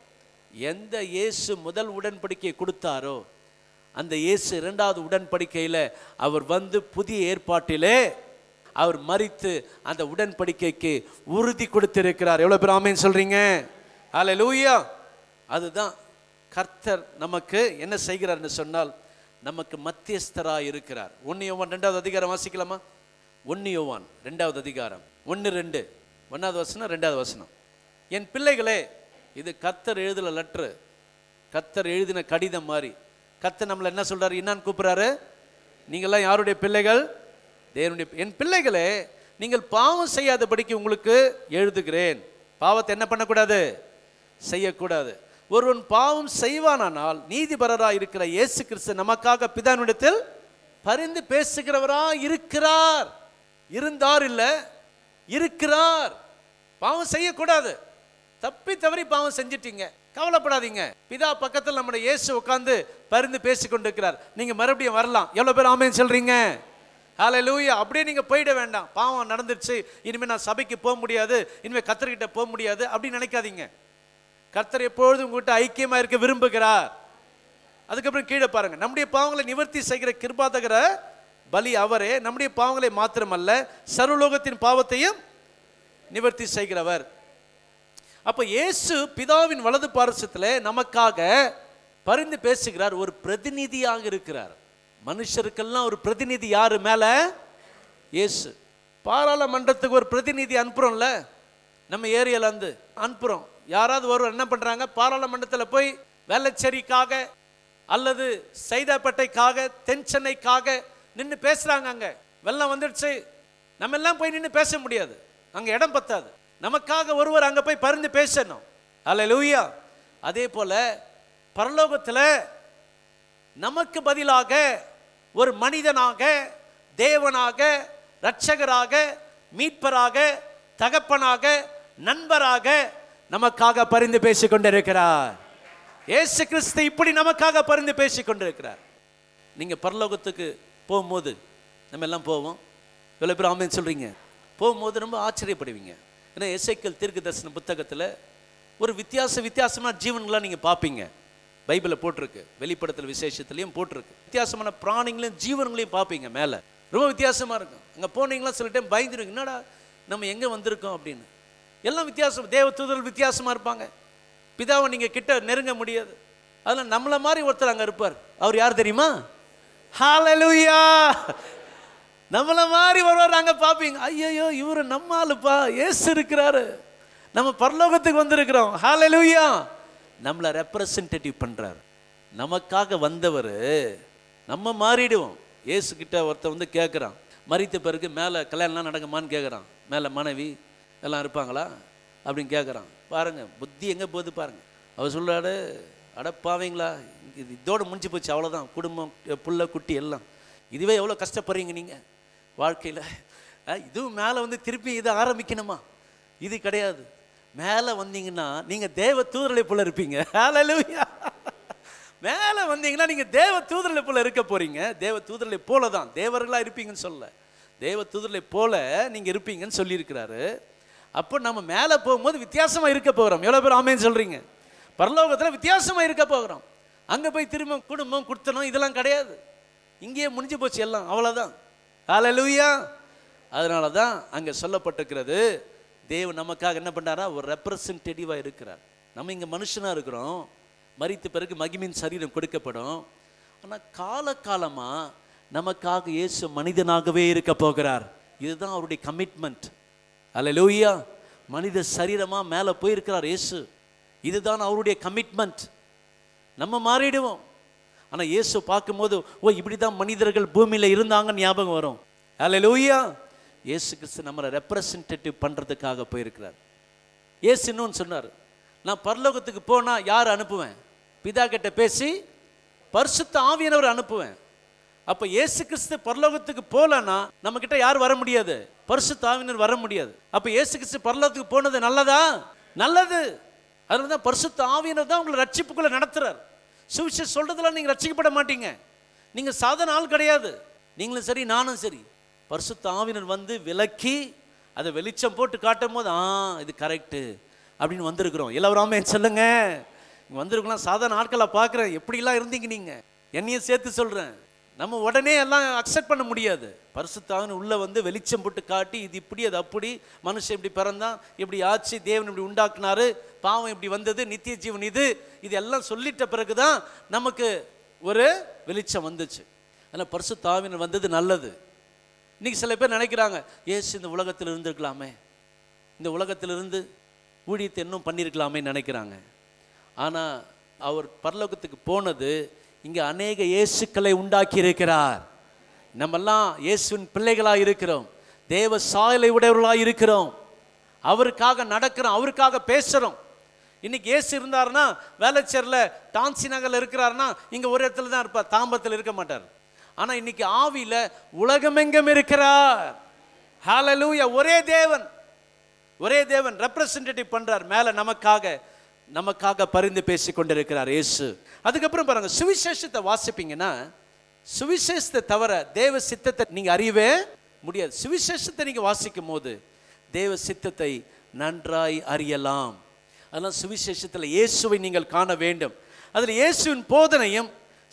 Speaker 1: எந்த இயேசு முதல் உடன்படிக்கை கொடுத்தாரோ அந்த இயேசு இரண்டாவது உடன்படிக்கையில் அவர் வந்து புதிய ஏற்பாட்டிலே அவர் மறித்து அந்த உடன்படிக்கைக்கு உறுதி கொடுத்திருக்கிறார் எவ்வளோ பேர் ஆமேன்னு சொல்றீங்க ஹalleluya அதுதான் கர்த்தர் நமக்கு என்ன செய்கிறார்னு சொன்னால் நமக்கு மத்தியஸ்தராக இருக்கிறார் ஒன்று யோவான் ரெண்டாவது அதிகாரம் வாசிக்கலாமா ஒன்று யோவான் ரெண்டாவது அதிகாரம் ஒன்று ரெண்டு ஒன்றாவது வசனம் ரெண்டாவது வசனம் என் பிள்ளைகளே இது கர்த்தர் எழுதல லெட்ரு கர்த்தர் எழுதின கடிதம் மாதிரி கர்த்தர் நம்மளை என்ன சொல்றாரு என்னான்னு கூப்பிடுறாரு நீங்கள்லாம் யாருடைய பிள்ளைகள் தேவனுடைய என் பிள்ளைகளே நீங்கள் பாவம் செய்யாதபடிக்கு உங்களுக்கு எழுதுகிறேன் பாவத்தை என்ன பண்ணக்கூடாது செய்யக்கூடாது ஒருவன் பாவம் செய்வானானால் நீதிபரராக இருக்கிற இயேசு கிறிஸ்து நமக்காக பிதானிடத்தில் பரிந்து பேசுகிறவரா இருக்கிறார் இருந்தார் இல்ல இருக்கிறார் பாவம் செய்யக்கூடாது தப்பி தவறி பாவம் செஞ்சிட்டீங்க கவலைப்படாதீங்க பிதா பக்கத்தில் நம்முடைய இயேசு உட்கார்ந்து பரிந்து பேசி கொண்டிருக்கிறார் நீங்க மறுபடியும் வரலாம் எவ்வளவு பேர் ஆமேன்னு சொல்றீங்க ஹalleluya அப்படியே நீங்க போயிட வேண்டாம் பாவம் நடந்துருச்சு இனிமே நான் சபைக்கு போக முடியாது இனிமே கத்தர்கிட்ட போக முடியாது அப்படின்னு நினைக்காதீங்க கர்த்தர் எப்பொழுதும் உங்ககிட்ட ஐக்கியமா இருக்க விரும்புகிறார் அதுக்கப்புறம் கீழே பாருங்க நம்முடைய பாவங்களை நிவர்த்தி செய்கிற கிருபாதகர பலி அவரே நம்முடைய பாவங்களை மாத்திரமல்ல சர்வலோகத்தின் பாவத்தையும் நிவர்த்தி செய்கிறவர் அப்ப இயேசு பிதாவின் வலது பாரசத்தில் நமக்காக பரிந்து பேசுகிறார் ஒரு பிரதிநிதியாக இருக்கிறார் மனுஷருக்கெல்லாம் ஒரு பிரதிநிதி யாரு மேல இயேசு பாராளுமன்றத்துக்கு ஒரு பிரதிநிதி அனுப்புறோம்ல நம்ம ஏரியால இருந்து அனுப்புறோம் யாராவது ஒருவர் என்ன பண்றாங்க பாராளுமன்றத்தில் போய் வேளச்சேரிக்காக அல்லது சைதாப்பேட்டைக்காக தென் சென்னைக்காக நின்று பேசுறாங்க அங்க வெள்ளம் வந்துடுச்சு நம்ம எல்லாம் போய் நின்று பேச முடியாது அங்க இடம் பத்தாது நமக்காக ஒருவர் அங்க போய் பரிந்து பேசணும் அல்ல அதே போல பரலோகத்துல நமக்கு பதிலாக ஒரு மனிதனாக தேவனாக இரட்சகராக மீட்பராக தகப்பனாக நண்பராக நமக்காக பரிந்து பேசிக் கொண்டிருக்கிறார் இயேசு கிறிஸ்து இப்படி நமக்காக பரிந்து பேசிக் கொண்டிருக்கிறார் நீங்க பரலோகத்துக்கு போகும்போது நம்ம எல்லாம் போவோம் எவ்வளோ பேர் ஆமேன்னு சொல்றீங்க போகும்போது ரொம்ப ஆச்சரியப்படுவீங்க ஏன்னா எஸ்ஐக்கல் தீர்க்க தரிசன புத்தகத்தில் ஒரு வித்தியாச வித்தியாசமான ஜீவன்களாக நீங்கள் பார்ப்பீங்க பைபிளில் போட்டிருக்கு வெளிப்படத்தில் விசேஷத்துலேயும் போட்டிருக்கு வித்தியாசமான பிராணிங்களையும் ஜீவன்களையும் பார்ப்பீங்க மேலே ரொம்ப வித்தியாசமாக இருக்கும் அங்கே போனீங்களா சில டைம் பயந்துருவீங்க என்னடா நம்ம எங்கே வந்திருக்கோம் அப்படின்னு எல்லாம் வித்தியாசம் தேவ தூதர்கள் வித்தியாசமாக இருப்பாங்க பிதாவை நீங்கள் கிட்ட நெருங்க முடியாது அதில் நம்மளை மாதிரி ஒருத்தர் அங்கே இருப்பார் அவர் யார் தெரியுமா ஹalleluya நம்மள மாதிரி ஒருவர் அங்கே பார்ப்பீங்க ஐயோ இவர் நம்ம ஆளுப்பா ஏசு இருக்கிறாரு நம்ம பரலோகத்துக்கு வந்திருக்கிறோம் ஹalleluya நம்மளை ரெப்ரசன்டேட்டிவ் பண்றாரு நமக்காக வந்தவர் நம்ம மாறிடுவோம் ஏசு கிட்ட ஒருத்தன் வந்து கேட்குறான் மறித்த பிறகு மேலே கல்யாணம்லாம் நடக்குமான்னு கேட்குறான் மேலே மனைவி எல்லாம் இருப்பாங்களா அப்படின்னு கேட்குறான் பாருங்க புத்தி எங்கே போகுது பாருங்க அவர் சொல்றாரு அடப்பாவீங்களா இது இதோட முடிஞ்சு போச்சு அவ்வளோதான் குடும்பம் புள்ள குட்டி எல்லாம் இதுவே எவ்வளோ கஷ்டப்படுறீங்க நீங்கள் வாழ்க்கையில் இதுவும் மேலே வந்து திருப்பி இதை ஆரம்பிக்கணுமா இது கிடையாது மேலே வந்தீங்கன்னா நீங்கள் தேவ தூதரை போல இருப்பீங்க ஹalleluya மேலே வந்தீங்கன்னா நீங்கள் தேவ தூதர்களை போல இருக்க போறீங்க தேவ தூதர்களை போல தான் தேவர்களாக இருப்பீங்கன்னு சொல்ல தேவ தூதர்களை போல நீங்கள் இருப்பீங்கன்னு சொல்லியிருக்கிறாரு அப்போ நம்ம மேலே போகும்போது வித்தியாசமாக இருக்க போகிறோம் எவ்வளோ பேர் ஆமேன்னு சொல்கிறீங்க பரலோகத்தில் வித்தியாசமாக இருக்க போகிறோம் அங்கே போய் திரும்ப குடும்பம் குடுத்தனம் இதெல்லாம் கிடையாது இங்கேயே முடிஞ்சு போச்சு எல்லாம் அவ்வளோதான் ஹalleluya அதனால தான் அங்கே சொல்லப்பட்டிருக்கிறது தேவன் நமக்காக என்ன பண்ணாரா ஒரு ரெப்ரசன்டேட்டிவாக இருக்கிறார் நம்ம இங்கே மனுஷனாக இருக்கிறோம் மரித்த பிறகு மகிமின் சரீரம் கொடுக்கப்படும் ஆனால் காலகாலமாக நமக்காக இயேசு மனிதனாகவே இருக்க போகிறார் இதுதான் அவருடைய கமிட்மெண்ட் அல்லேலூயா மனித சரீரமாக மேலே போயிருக்கிறார் இயேசு இதுதான் அவருடைய கமிட்மெண்ட் நம்ம மாறிடுவோம் ஆனால் இயேசு பார்க்கும்போது ஓ இப்படி தான் மனிதர்கள் பூமியில் இருந்தாங்கன்னு ஞாபகம் வரும் அல்லேலூயா இயேசு கிறிஸ்து நம்மளை ரெப்ரசன்டேட்டிவ் பண்ணுறதுக்காக போயிருக்கிறார் இயேசு இன்னொன்று சொன்னார் நான் பரலோகத்துக்கு போனால் யார் அனுப்புவேன் பிதா கிட்ட பேசி பரிசுத்த ஆவியானவர் அனுப்புவேன் அப்போ இயேசு கிறிஸ்து பரலோகத்துக்கு போகலன்னா நம்மக்கிட்ட யார் வர முடியாது பரிசுத்த ஆவியினர் வர முடியாது அப்போ இயேசு கிறிஸ்து பரலோகத்துக்கு போனது நல்லதா நல்லது அதனால தான் பரிசுத்த ஆவியினர் தான் உங்களை ரட்சிப்புக்குள்ளே நடத்துறார் சுவிசேஷம் சொல்கிறதுலாம் நீங்கள் ரட்சிக்கப்பட மாட்டீங்க நீங்கள் சாதாரண ஆள் கிடையாது நீங்களும் சரி நானும் சரி பரிசுத்த ஆவினர் வந்து விலக்கி அதை வெளிச்சம் போட்டு காட்டும் போது ஆ இது கரெக்டு அப்படின்னு வந்திருக்கிறோம் எல்லாருமே சொல்லுங்க இங்க வந்திருக்கலாம் சாதாரண ஆட்களை பார்க்குறேன் எப்படிலாம் இருந்தீங்க நீங்கள் என்னையும் சேர்த்து சொல்கிறேன் நம்ம உடனே எல்லாம் அக்செப்ட் பண்ண முடியாது பரிசுத்தாவின் உள்ள வந்து வெளிச்சம் போட்டு காட்டி இது இப்படி அது அப்படி மனுஷன் இப்படி பிறந்தான் இப்படி ஆச்சு தேவன் இப்படி உண்டாக்குனாரு பாவம் இப்படி வந்தது நித்திய ஜீவன் இது இது எல்லாம் சொல்லிட்ட பிறகு தான் நமக்கு ஒரு வெளிச்சம் வந்துச்சு அதில் பரிசுத்தாவினர் வந்தது நல்லது இன்னைக்கு சில பேர் நினைக்கிறாங்க ஏசு இந்த உலகத்தில் இருந்திருக்கலாமே இந்த உலகத்திலிருந்து ஊழியத்தை இன்னும் பண்ணியிருக்கலாமே நினைக்கிறாங்க ஆனால் அவர் பரலோகத்துக்கு போனது இங்கே அநேக இயேசுக்களை உண்டாக்கி இருக்கிறார் நம்மெல்லாம் இயேசுவின் பிள்ளைகளாக இருக்கிறோம் தேவ சாயலை உடையவர்களாக இருக்கிறோம் அவருக்காக நடக்கிறோம் அவருக்காக பேசுகிறோம் இன்னைக்கு இயேசு இருந்தாருன்னா வேலைச்சேரில் டான்சி நகரில் இருக்கிறாருன்னா இங்கே ஒரு இடத்துல தான் இருப்பார் தாம்பரத்தில் இருக்க மாட்டார் ஆனால் இன்னைக்கு ஆவியில் உலகமெங்கும் இருக்கிறார் ஹalleluya ஒரே தேவன் ஒரே தேவன் ரெப்ரசன்டேட்டிவ் பண்றார் மேலே நமக்காக நமக்காக பரிந்து பேசி கொண்டிருக்கிறார் இயேசு அதுக்கப்புறம் பாருங்க சுவிசேஷத்தை வாசிப்பீங்கன்னா சுவிசேஷத்தை தவிர தேவ சித்தத்தை நீங்க அறியவே முடியாது சுவிசேஷத்தை நீங்க வாசிக்கும் போது தேவ சித்தத்தை நன்றாய் அறியலாம் அதெல்லாம் சுவிசேஷத்தில் இயேசுவை நீங்கள் காண வேண்டும் அதில் இயேசுவின் போதனையும்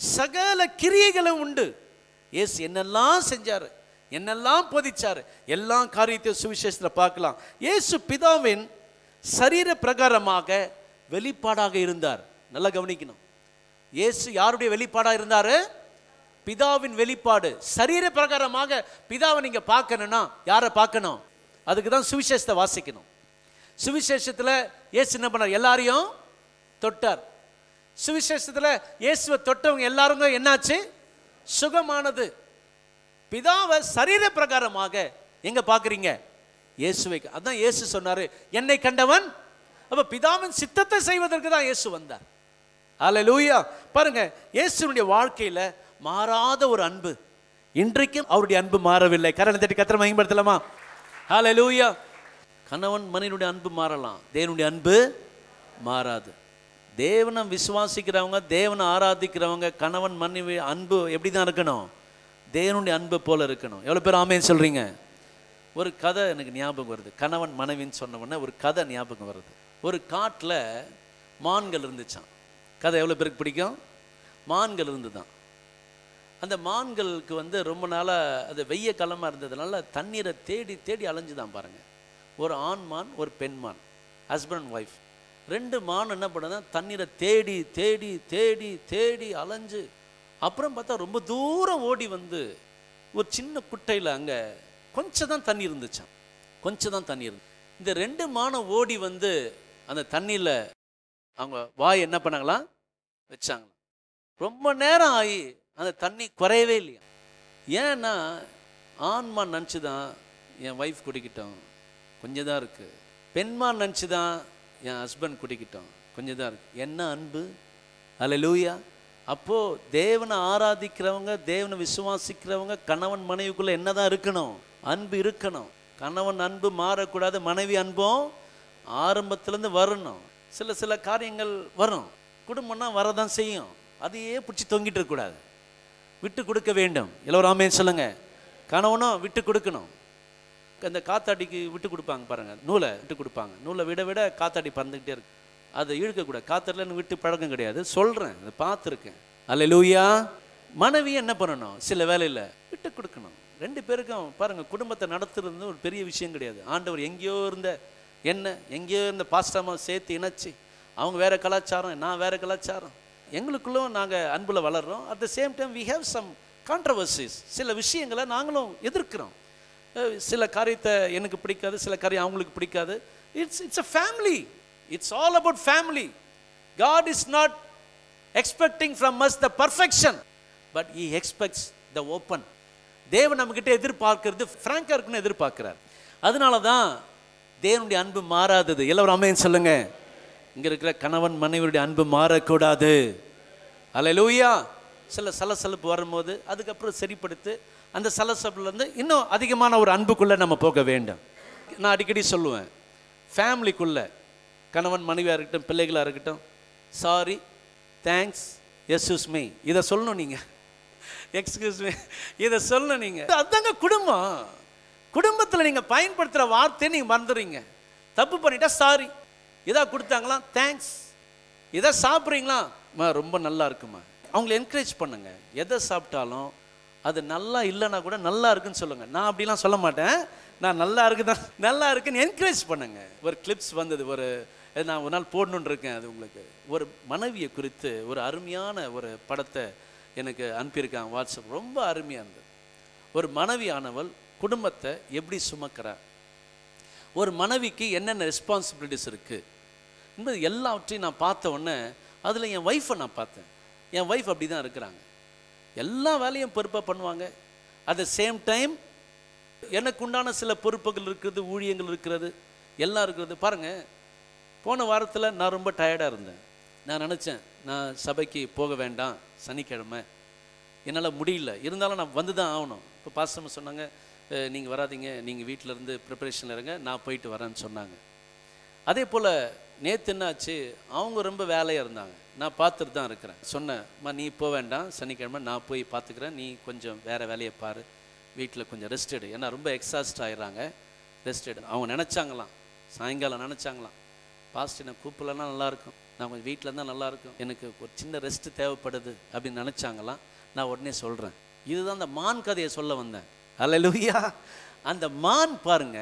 Speaker 1: சகல கிரியைகளும் உண்டு இயேசு என்னெல்லாம் செஞ்சார் என்னெல்லாம் போதிச்சார் எல்லா காரியத்தையும் சுவிசேஷத்தில் பார்க்கலாம் இயேசு பிதாவின் சரீர பிரகாரமாக வெளிப்பாடாக இருந்தார் நல்லா கவனிக்கணும் இயேசு யாருடைய வெளிப்பாடாக இருந்தார் பிதாவின் வெளிப்பாடு சரீர பிரகாரமாக பிதாவை நீங்கள் பார்க்கணும்னா யாரை பார்க்கணும் அதுக்கு தான் சுவிசேஷத்தை வாசிக்கணும் சுவிசேஷத்தில் இயேசு என்ன பண்ணார் எல்லாரையும் தொட்டார் சுவிசேஷத்தில் இயேசுவை தொட்டவங்க எல்லாருங்க என்னாச்சு சுகமானது பிதாவை சரீர பிரகாரமாக எங்க பார்க்குறீங்க இயேசுவை அதான் இயேசு சொன்னாரு என்னை கண்டவன் அப்ப பிதாவின் சித்தத்தை செய்வதற்கு தான் இயேசு வந்தார் அல்லேலூயா பாருங்க இயேசுனுடைய வாழ்க்கையில மாறாத ஒரு அன்பு இன்றைக்கும் அவருடைய அன்பு மாறவில்லை கரண தட்டி கத்திர மயன்படுத்தலாமா ஹalleluya கணவன் மனைவியுடைய அன்பு மாறலாம் தேவனுடைய அன்பு மாறாது தேவனை விசுவாசிக்கிறவங்க தேவனை ஆராதிக்கிறவங்க கணவன் மனைவி அன்பு எப்படி தான் இருக்கணும் தேவனுடைய அன்பு போல இருக்கணும் எவ்வளோ பேர் ஆமேன்னு சொல்கிறீங்க ஒரு கதை எனக்கு ஞாபகம் வருது கணவன் மனைவின்னு சொன்ன உடனே ஒரு கதை ஞாபகம் வருது ஒரு காட்டில் மான்கள் இருந்துச்சான் கதை எவ்வளோ பேருக்கு பிடிக்கும் மான்கள் இருந்துதான் அந்த மான்களுக்கு வந்து ரொம்ப நாளாக அது வெய்ய காலமாக இருந்ததுனால தண்ணீரை தேடி தேடி அலைஞ்சுதான் பாருங்கள் ஒரு ஆண் மான் ஒரு பெண் மான் ஹஸ்பண்ட் அண்ட் ஒய்ஃப் ரெண்டு மான் என்ன பண்ணுதுன்னா தண்ணீரை தேடி தேடி தேடி தேடி அலைஞ்சு அப்புறம் பார்த்தா ரொம்ப தூரம் ஓடி வந்து ஒரு சின்ன குட்டையில் அங்கே கொஞ்சம் தான் தண்ணி இருந்துச்சான் கொஞ்சம் தான் தண்ணி இருந்து இந்த ரெண்டு மானம் ஓடி வந்து அந்த தண்ணியில் அவங்க வாய் என்ன பண்ணாங்களாம் வச்சாங்களாம் ரொம்ப நேரம் ஆகி அந்த தண்ணி குறையவே இல்லையா ஏன்னா ஆண்மான் நினச்சி தான் என் ஒய்ஃப் குடிக்கிட்டோம் கொஞ்சம் தான் இருக்குது பெண்மான் நினச்சி தான் என் ஹஸ்பண்ட் குடிக்கிட்டோம் கொஞ்சம் தான் இருக்குது என்ன அன்பு அல்லேலூயா அப்போது தேவனை ஆராதிக்கிறவங்க தேவனை விசுவாசிக்கிறவங்க கணவன் மனைவிக்குள்ளே என்ன தான் இருக்கணும் அன்பு இருக்கணும் கணவன் அன்பு மாறக்கூடாது மனைவி அன்பும் ஆரம்பத்துலேருந்து வரணும் சில சில காரியங்கள் வரும் குடும்பம்னா வரதான் செய்யும் அதையே பிடிச்சி தொங்கிட்டு இருக்கக்கூடாது விட்டு கொடுக்க வேண்டும் எல்லோரும் ஆமேன்னு சொல்லுங்க கணவனும் விட்டு கொடுக்கணும் அந்த காத்தாடிக்கு விட்டு கொடுப்பாங்க பாருங்க நூலை விட்டு கொடுப்பாங்க நூலை விட விட காத்தாடி பறந்துக்கிட்டே இருக்கு அதை இழுக்கக்கூடாது காத்தாடில் விட்டு பழக்கம் கிடையாது சொல்கிறேன் அதை பார்த்துருக்கேன் அல்ல லூயா மனைவி என்ன பண்ணணும் சில வேலையில் விட்டு கொடுக்கணும் ரெண்டு பேருக்கும் பாருங்க குடும்பத்தை நடத்துறது ஒரு பெரிய விஷயம் கிடையாது ஆண்டவர் எங்கேயோ இருந்த என்ன எங்கேயோ இருந்த பாஸ்டாமா சேர்த்து இணைச்சி அவங்க வேற கலாச்சாரம் நான் வேற கலாச்சாரம் எங்களுக்குள்ளும் நாங்கள் அன்பில் வளர்றோம் at the same time we have some controversies சில விஷயங்களை நாங்களும் எதிர்க்கிறோம் அஹ் சில காரியத்தை எனக்கு பிடிக்காது சில காரியம் அவங்களுக்கு பிடிக்காது it's it's a family it's all about family God is not expecting from us the perfection but he expects the open தேவன் நம்மக்கிட்ட எதிர்பார்க்கிறது ஃப்ராங்காக இருக்குன்னு எதிர்பார்க்கிறார் அதனால தான் தேவனுடைய அன்பு மாறாதது எல்லாரும் அம்மையன் சொல்லுங்க இங்க இருக்கிற கணவன் மனைவியுடைய அன்பு மாறக்கூடாது அல்லேலூயா சில சலசலப்பு வரும்போது அதுக்கப்புறம் சரிப்படுத்து அந்த சலசலப்புலேருந்து இன்னும் அதிகமான ஒரு அன்புக்குள்ளே நம்ம போக வேண்டும் நான் அடிக்கடி சொல்லுவேன் ஃபேமிலிக்குள்ளே கணவன் மனைவியாக இருக்கட்டும் பிள்ளைகளாக இருக்கட்டும் சாரி தேங்க்ஸ் எஸ்யூஸ் மீ இதை சொல்லணும் நீங்கள் எக்ஸ்கியூஸ் மீ இதை சொல்லணும் நீங்கள் அதுதாங்க குடும்பம் குடும்பத்தில் நீங்கள் பயன்படுத்துகிற வார்த்தையை நீங்கள் மறந்துடுறீங்க தப்பு பண்ணிட்டா சாரி இதாக கொடுத்தாங்களா தேங்க்ஸ் இதை சாப்பிட்றீங்களா அம்மா ரொம்ப நல்லா இருக்குமா அவங்கள என்கரேஜ் பண்ணுங்க எதை சாப்பிட்டாலும் அது நல்லா இல்லைன்னா கூட நல்லா இருக்குன்னு சொல்லுங்க நான் அப்படிலாம் சொல்ல மாட்டேன் நான் நல்லா இருக்குதான் நல்லா இருக்குன்னு என்கரேஜ் பண்ணுங்க ஒரு கிளிப்ஸ் வந்தது ஒரு அது நான் ஒரு நாள் போடணுன்னு இருக்கேன் அது உங்களுக்கு ஒரு மனைவியை குறித்து ஒரு அருமையான ஒரு படத்தை எனக்கு அனுப்பியிருக்காங்க வாட்ஸ்அப் ரொம்ப அருமையாக இருந்தது ஒரு மனைவியானவள் குடும்பத்தை எப்படி சுமக்கிறார் ஒரு மனைவிக்கு என்னென்ன ரெஸ்பான்சிபிலிட்டிஸ் இருக்குது என்பது எல்லாவற்றையும் நான் பார்த்த உடனே அதில் என் ஒய்ஃபை நான் பார்த்தேன் என் ஒய்ஃப் அப்படி தான் இருக்கிறாங்க எல்லா வேலையும் பொறுப்பாக பண்ணுவாங்க அட் த சேம் டைம் எனக்கு உண்டான சில பொறுப்புகள் இருக்கிறது ஊழியங்கள் இருக்கிறது எல்லாம் இருக்கிறது பாருங்கள் போன வாரத்தில் நான் ரொம்ப டயர்டாக இருந்தேன் நான் நினச்சேன் நான் சபைக்கு போக வேண்டாம் சனிக்கிழமை என்னால் முடியல இருந்தாலும் நான் வந்து தான் ஆகணும் இப்போ பாஸ்டர் சொன்னாங்க நீங்கள் வராதீங்க நீங்கள் வீட்டில் இருந்து ப்ரிப்பரேஷனில் இருங்க நான் போயிட்டு வரேன்னு சொன்னாங்க அதே போல் நேற்று என்னாச்சு அவங்க ரொம்ப வேலையாக இருந்தாங்க நான் பார்த்துட்டு தான் இருக்கிறேன் சொன்னேன்மா நீ போக வேண்டாம் சனிக்கிழமை நான் போய் பார்த்துக்கிறேன் நீ கொஞ்சம் வேறு வேலையை பாரு வீட்டில் கொஞ்சம் ரெஸ்ட் எடு ஏன்னா ரொம்ப எக்ஸாஸ்ட் ஆயிடுறாங்க ரெஸ்ட் எடு அவங்க நினச்சாங்களாம் சாயங்காலம் நினச்சாங்களாம் பாஸ்ட் என்னை கூப்பிடலன்னா நல்லாயிருக்கும் நான் கொஞ்சம் வீட்டில் இருந்தால் நல்லாயிருக்கும் எனக்கு ஒரு சின்ன ரெஸ்ட் தேவைப்படுது அப்படின்னு நினச்சாங்களாம் நான் உடனே சொல்கிறேன் இதுதான் அந்த மான் கதையை சொல்ல வந்தேன் அல்லேலூயா அந்த மான் பாருங்க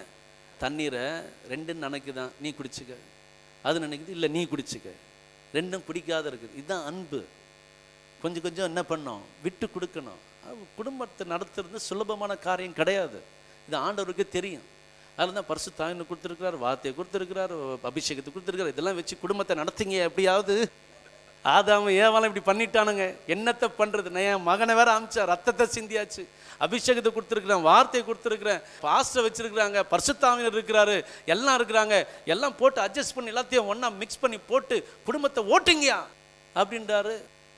Speaker 1: தண்ணீரை ரெண்டும் நினைக்குதான் நீ குடிச்சுக்க அது நினைக்குது இல்லை நீ குடிச்சுக்க ரெண்டும் குடிக்காத இருக்குது இதுதான் அன்பு கொஞ்சம் கொஞ்சம் என்ன பண்ணோம் விட்டு கொடுக்கணும் அது குடும்பத்தை நடத்துறது சுலபமான காரியம் கிடையாது இது ஆண்டவருக்கு தெரியும் அதில் தான் பரிசு தாயின்னு கொடுத்துருக்கிறார் வார்த்தையை கொடுத்துருக்கிறார் அபிஷேகத்தை கொடுத்துருக்கிறார் இதெல்லாம் வச்சு குடும்பத்தை நடத்துங்க எப்படியாவது ஆதாம ஏவாலம் இப்படி பண்ணிட்டானுங்க என்னத்தை பண்றது நான் என் மகனை வேற அமிச்சா ரத்தத்தை சிந்தியாச்சு அபிஷேகத்தை கொடுத்துருக்குறேன் வார்த்தையை கொடுத்துருக்குறேன் பாஸ்டர் வச்சிருக்கிறாங்க பரிசுத்தாவினர் இருக்கிறாரு எல்லாம் இருக்கிறாங்க எல்லாம் போட்டு அட்ஜஸ்ட் பண்ணி எல்லாத்தையும் ஒண்ணா மிக்ஸ் பண்ணி போட்டு குடும்பத்தை ஓட்டுங்கயா அப்படின்றாரு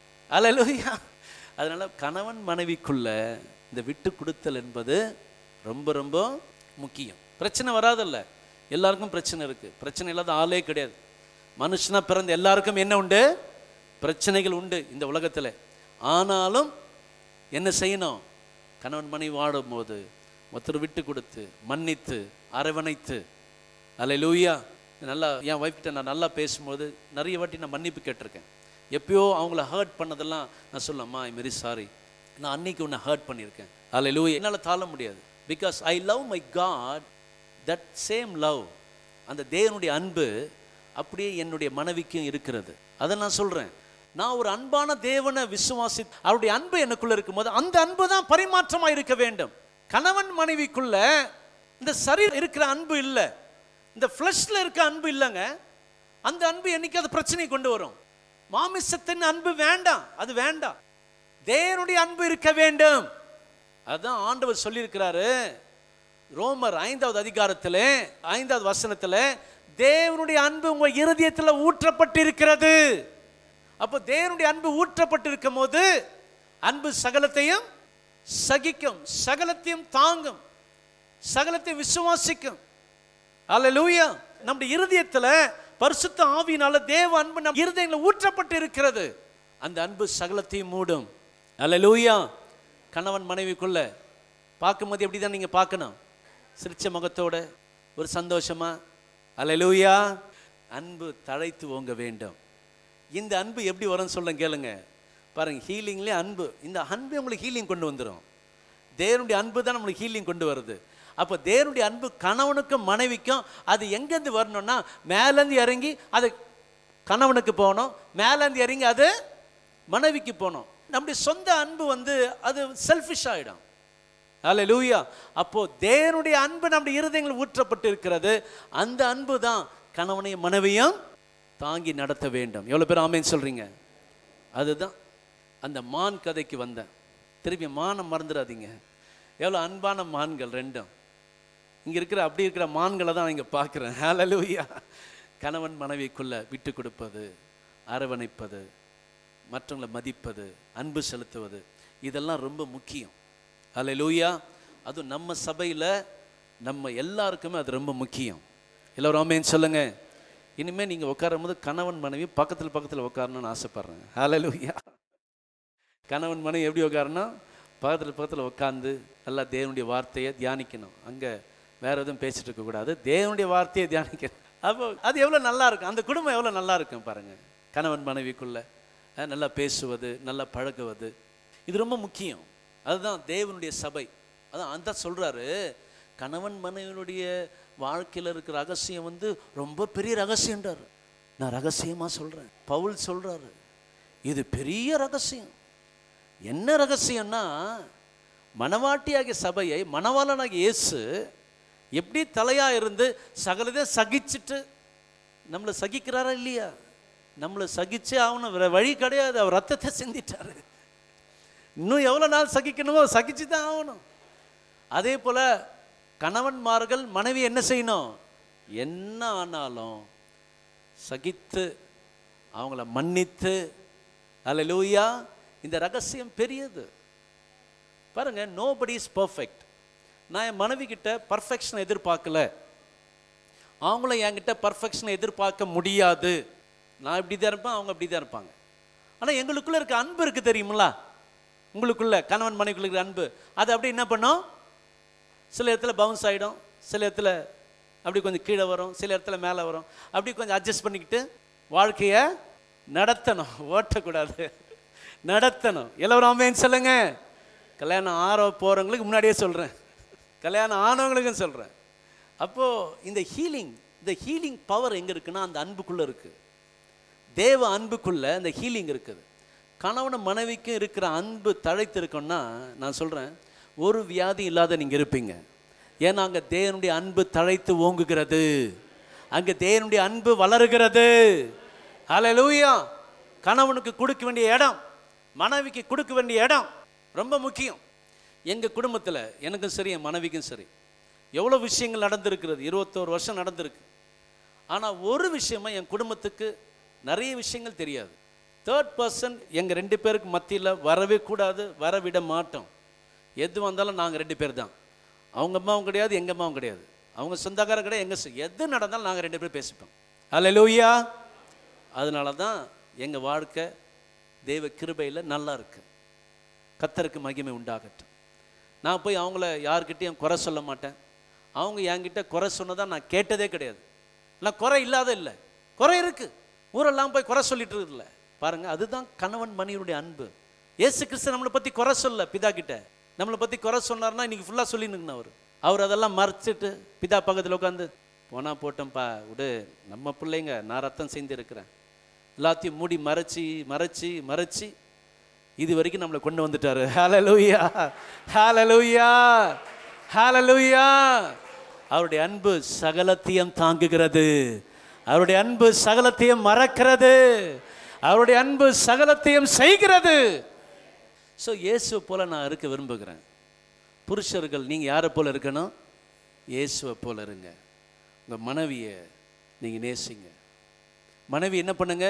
Speaker 1: அலலுயா அதனால கணவன் மனைவிக்குள்ள இந்த விட்டு கொடுத்தல் என்பது ரொம்ப ரொம்ப முக்கியம் பிரச்சனை வராதல்ல எல்லாருக்கும் பிரச்சனை இருக்கு பிரச்சனை இல்லாத ஆளே கிடையாது மனுஷனா பிறந்த எல்லாருக்கும் என்ன உண்டு பிரச்சனைகள் உண்டு இந்த உலகத்தில் ஆனாலும் என்ன செய்யணும் கணவன் மனைவி வாடும்போது ஒருத்தர் விட்டு கொடுத்து மன்னித்து அரவணைத்து அல்ல லூயா நல்லா என் wife கிட்ட நான் நல்லா பேசும்போது நிறைய வாட்டி நான் மன்னிப்பு கேட்டிருக்கேன் எப்பயோ அவங்கள ஹர்ட் பண்ணதெல்லாம் நான் சொல்லம்மா ஐ வெரி சாரி நான் அன்னைக்கு உன்னை ஹர்ட் பண்ணியிருக்கேன் அல்ல லூயா என்னால் தாழ முடியாது because I love my God that same love அந்த தேவனுடைய அன்பு அப்படியே என்னுடைய மனைவிக்கும் இருக்கிறது அதை நான் சொல்கிறேன் நான் ஒரு அன்பான தேவனை விசுவாசி அவருடைய அன்பு எனக்குள்ள இருக்கும்போது அந்த அன்பு தான் பரிமாற்றமாக இருக்க வேண்டும் கணவன் மனைவிக்குள்ள இந்த சரீர இருக்கிற அன்பு இல்லை இந்த ஃப்ளஷ்ல இருக்க அன்பு இல்லைங்க அந்த அன்பு என்னைக்கு அது பிரச்சனை கொண்டு வரும் மாமிசத்தின் அன்பு வேண்டாம் அது வேண்டாம் தேவனுடைய அன்பு இருக்க வேண்டும் அதான் ஆண்டவர் சொல்லியிருக்கிறாரு ரோமர் ஐந்தாவது அதிகாரத்திலே ஐந்தாவது வசனத்தில் தேவனுடைய அன்பு உங்க இருதயத்தில் ஊற்றப்பட்டிருக்கிறது அப்போ தேவனுடைய அன்பு ஊற்றப்பட்டிருக்கும் போது அன்பு சகலத்தையும் சகிக்கும் சகலத்தையும் தாங்கும் சகலத்தையும் விசுவாசிக்கும் அல்லேலூயா நம்முடைய இருதயத்தில் பரிசுத்த ஆவியினால தேவ அன்பு நம் இருதயங்களை ஊற்றப்பட்டு இருக்கிறது அந்த அன்பு சகலத்தையும் மூடும் அல்லேலூயா கணவன் மனைவிக்குள்ள பார்க்கும்போது எப்படி தான் நீங்கள் பார்க்கணும் சிரிச்ச முகத்தோட ஒரு சந்தோஷமா அல்லேலூயா அன்பு தழைத்து ஓங்க வேண்டும் இந்த அன்பு எப்படி வரும்னு சொல்ல கேளுங்க பாருங்க ஹீலிங்லேயே அன்பு இந்த அன்பு உங்களுக்கு ஹீலிங் கொண்டு வந்துடும் தேவனுடைய அன்பு தான் நம்மளுக்கு ஹீலிங் கொண்டு வருது அப்போ தேவனுடைய அன்பு கணவனுக்கும் மனைவிக்கும் அது எங்கேருந்து வரணும்னா மேலேருந்து இறங்கி அதை கணவனுக்கு போகணும் மேலேருந்து இறங்கி அது மனைவிக்கு போகணும் நம்முடைய சொந்த அன்பு வந்து அது செல்ஃபிஷ் ஆகிடும் அல்ல லூயா அப்போ தேவனுடைய அன்பு நம்முடைய இருதயங்கள் ஊற்றப்பட்டு இருக்கிறது அந்த அன்பு தான் கணவனையும் மனைவியும் தாங்கி நடத்த வேண்டும் எவ்வளோ பேர் ஆமேன்னு சொல்கிறீங்க அதுதான் அந்த மான் கதைக்கு வந்தேன் திருப்பி மானை மறந்துடாதீங்க எவ்வளோ அன்பான மான்கள் ரெண்டும் இங்கே இருக்கிற அப்படி இருக்கிற மான்களை தான் இங்கே பார்க்குறேன் ஹalleluya கணவன் மனைவிக்குள்ள விட்டு கொடுப்பது அரவணைப்பது மற்றவங்களை மதிப்பது அன்பு செலுத்துவது இதெல்லாம் ரொம்ப முக்கியம் ஹalleluya அதுவும் நம்ம சபையில் நம்ம எல்லாருக்குமே அது ரொம்ப முக்கியம் எல்லோரும் ஆமேன்னு சொல்லுங்க இனிமேல் நீங்கள் உட்காரும் போது கணவன் மனைவி பக்கத்தில் பக்கத்தில் உட்காரணும்னு ஆசைப்பட்றேன் ஹalleluya கணவன் மனைவி எப்படி உட்காரணும் பக்கத்தில் பக்கத்தில் உட்காந்து நல்லா தேவனுடைய வார்த்தையை தியானிக்கணும் அங்கே வேற எதுவும் பேசிட்டு இருக்கக்கூடாது தேவனுடைய வார்த்தையை தியானிக்கணும் அப்போ அது எவ்வளோ நல்லா இருக்கும் அந்த குடும்பம் எவ்வளோ நல்லா இருக்கும் பாருங்க கணவன் மனைவிக்குள்ள அஹ், நல்லா பேசுவது நல்லா பழகுவது இது ரொம்ப முக்கியம் அதுதான் தேவனுடைய சபை அதான் அந்த சொல்றாரு கணவன் மனைவியுடைய வாழ்க்கையில் இருக்கிற ரகசியம் வந்து ரொம்ப பெரிய ரகசியம்ன்றார் நான் ரகசியமாக சொல்கிறேன் பவுல் சொல்றாரு இது பெரிய ரகசியம் என்ன ரகசியம்னா மணவாட்டியாகிய சபையை மணவாளனாகிய இயேசு எப்படி தலையா இருந்து சகலதை சகிச்சுட்டு நம்மளை சகிக்கிறாரா இல்லையா நம்மளை சகிச்சே ஆகணும் வேற வழி கிடையாது அவர் ரத்தத்தை சிந்திட்டாரு இன்னும் எவ்வளோ நாள் சகிக்கணுமோ சகிச்சு தான் ஆகணும் அதே போல கணவன்மார்கள் மனைவி என்ன செய்யணும் என்ன ஆனாலும் சகித்து அவங்கள மன்னித்து அல்லேலூயா இந்த ரகசியம் பெரியது பாருங்க நோபடி இஸ் பர்ஃபெக்ட் நான் என் மனைவி கிட்ட பர்ஃபெக்ஷன் எதிர்பார்க்கல அவங்களும் என்கிட்ட பர்ஃபெக்ஷனை எதிர்பார்க்க முடியாது நான் இப்படி தான் இருப்பேன் அவங்க அப்படி தான் இருப்பாங்க ஆனால் எங்களுக்குள்ள இருக்க அன்பு இருக்கு தெரியுங்களா உங்களுக்குள்ள கணவன் மனைவிக்குள்ள இருக்கிற அன்பு அது அப்படியே என்ன பண்ணும் சில இடத்துல பவுன்ஸ் ஆகிடும் சில இடத்துல அப்படி கொஞ்சம் கீழே வரும் சில இடத்துல மேலே வரும் அப்படி கொஞ்சம் அட்ஜஸ்ட் பண்ணிக்கிட்டு வாழ்க்கையை நடத்தணும் ஓட்டக்கூடாது நடத்தணும் எல்லோரும் ஆமேன்னு சொல்லுங்க கல்யாணம் ஆற போகிறவங்களுக்கு முன்னாடியே சொல்கிறேன் கல்யாணம் ஆனவங்களுக்கும் சொல்கிறேன் அப்போது இந்த ஹீலிங் இந்த ஹீலிங் பவர் எங்கே இருக்குன்னா அந்த அன்புக்குள்ளே இருக்குது தேவ அன்புக்குள்ள அந்த ஹீலிங் இருக்குது கணவன் மனைவிக்கும் இருக்கிற அன்பு தழைத்து இருக்குன்னா நான் சொல்கிறேன் ஒரு வியாதி இல்லாத நீங்கள் இருப்பீங்க ஏன்னா அங்கே தேவனுடைய அன்பு தழைத்து ஓங்குகிறது அங்கே தேவனுடைய அன்பு வளருகிறது ஹalleluya கணவனுக்கு கொடுக்க வேண்டிய இடம் மனைவிக்கு கொடுக்க வேண்டிய இடம் ரொம்ப முக்கியம் எங்கள் குடும்பத்தில் எனக்கும் சரி என் மனைவிக்கும் சரி எவ்வளோ விஷயங்கள் நடந்திருக்கிறது இருபத்தோரு வருஷம் நடந்திருக்கு ஆனால் ஒரு விஷயமா என் குடும்பத்துக்கு நிறைய விஷயங்கள் தெரியாது தேர்ட் பர்சன் எங்கள் ரெண்டு பேருக்கு மத்தியில் வரவே கூடாது வர விட மாட்டோம் எது வந்தாலும் நாங்கள் ரெண்டு பேர் தான் அவங்க அம்மாவும் கிடையாது எங்கள் அம்மாவும் கிடையாது அவங்க சொந்தக்காரர் கிடையாது எங்கள் சொ- எது நடந்தாலும் நாங்கள் ரெண்டு பேரும் பேசிப்போம் அல்லேலூயா அதனால தான் எங்கள் வாழ்க்கை தெய்வ கிருபையில் நல்லா இருக்கு கத்தருக்கு மகிமை உண்டாகட்டும் நான் போய் அவங்கள யார்கிட்டயும் குறை சொல்ல மாட்டேன் அவங்க என்கிட்ட குறை சொன்னதா நான் கேட்டதே கிடையாது நான் குறை இல்லாத இல்லை குறை இருக்கு ஊரெல்லாம் போய் குறை சொல்லிட்டு இருக்குல்ல பாருங்க அதுதான் கணவன் மணியனுடைய அன்பு இயேசு கிறிஸ்து நம்மளை பற்றி குறை சொல்ல பிதா கிட்ட நம்மளை பற்றி குறை சொன்னார்னா இன்னைக்கு ஃபுல்லாக சொல்லினுங்கண்ணா அவர் அவர் அதெல்லாம் மறைச்சிட்டு பிதா பக்கத்தில் உட்காந்து போனா போட்டோம்ப்பா விடு நம்ம பிள்ளைங்க நான் ரத்தம் செஞ்சு இருக்கிறேன் எல்லாத்தையும் மூடி மறைச்சி மறைச்சி மறைச்சி இது வரைக்கும் நம்மளை கொண்டு வந்துட்டாரு ஹalleluya ஹalleluya ஹalleluya அவருடைய அன்பு சகலத்தையும் தாங்குகிறது அவருடைய அன்பு சகலத்தையும் மறக்கிறது அவருடைய அன்பு சகலத்தையும் செய்கிறது ஸோ இயேசுவை போல நான் இருக்க விரும்புகிறேன் புருஷர்கள் நீங்கள் யாரை போல இருக்கணும் இயேசுவை போல இருங்க உங்கள் மனைவியை நீங்கள் நேசிங்க மனைவி என்ன பண்ணுங்க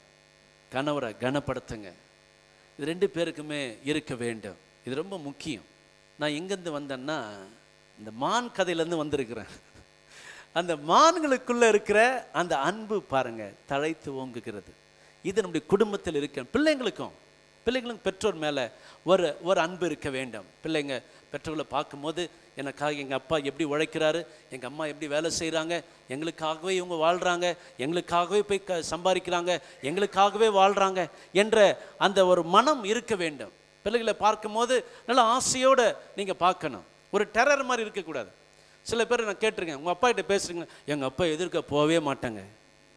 Speaker 1: கணவரை கனப்படுத்துங்க இது ரெண்டு பேருக்குமே இருக்க வேண்டும் இது ரொம்ப முக்கியம் நான் எங்கேருந்து வந்தேன்னா இந்த மான் கதையிலேருந்து வந்திருக்கிறேன் அந்த மான்களுக்குள்ள இருக்கிற அந்த அன்பு பாருங்க தழைத்து ஓங்குகிறது இது நம்முடைய குடும்பத்தில் இருக்க பிள்ளைங்களுக்கும் பிள்ளைங்களுக்கும் பெற்றோர் மேலே ஒரு ஒரு அன்பு இருக்க வேண்டும் பிள்ளைங்க பெற்றோர்களை பார்க்கும்போது எனக்காக எங்கள் அப்பா எப்படி உழைக்கிறாரு எங்கள் அம்மா எப்படி வேலை செய்கிறாங்க எங்களுக்காகவே இவங்க வாழ்கிறாங்க எங்களுக்காகவே போய் க சம்பாதிக்கிறாங்க எங்களுக்காகவே வாழ்கிறாங்க என்ற அந்த ஒரு மனம் இருக்க வேண்டும் பிள்ளைகளை பார்க்கும்போது நல்ல ஆசையோடு நீங்கள் பார்க்கணும் ஒரு டெரர் மாதிரி இருக்கக்கூடாது சில பேர் நான் கேட்டிருக்கேன் உங்கள் அப்பா கிட்ட பேசுறீங்க எங்கள் அப்பா எதிர்க்க போகவே மாட்டாங்க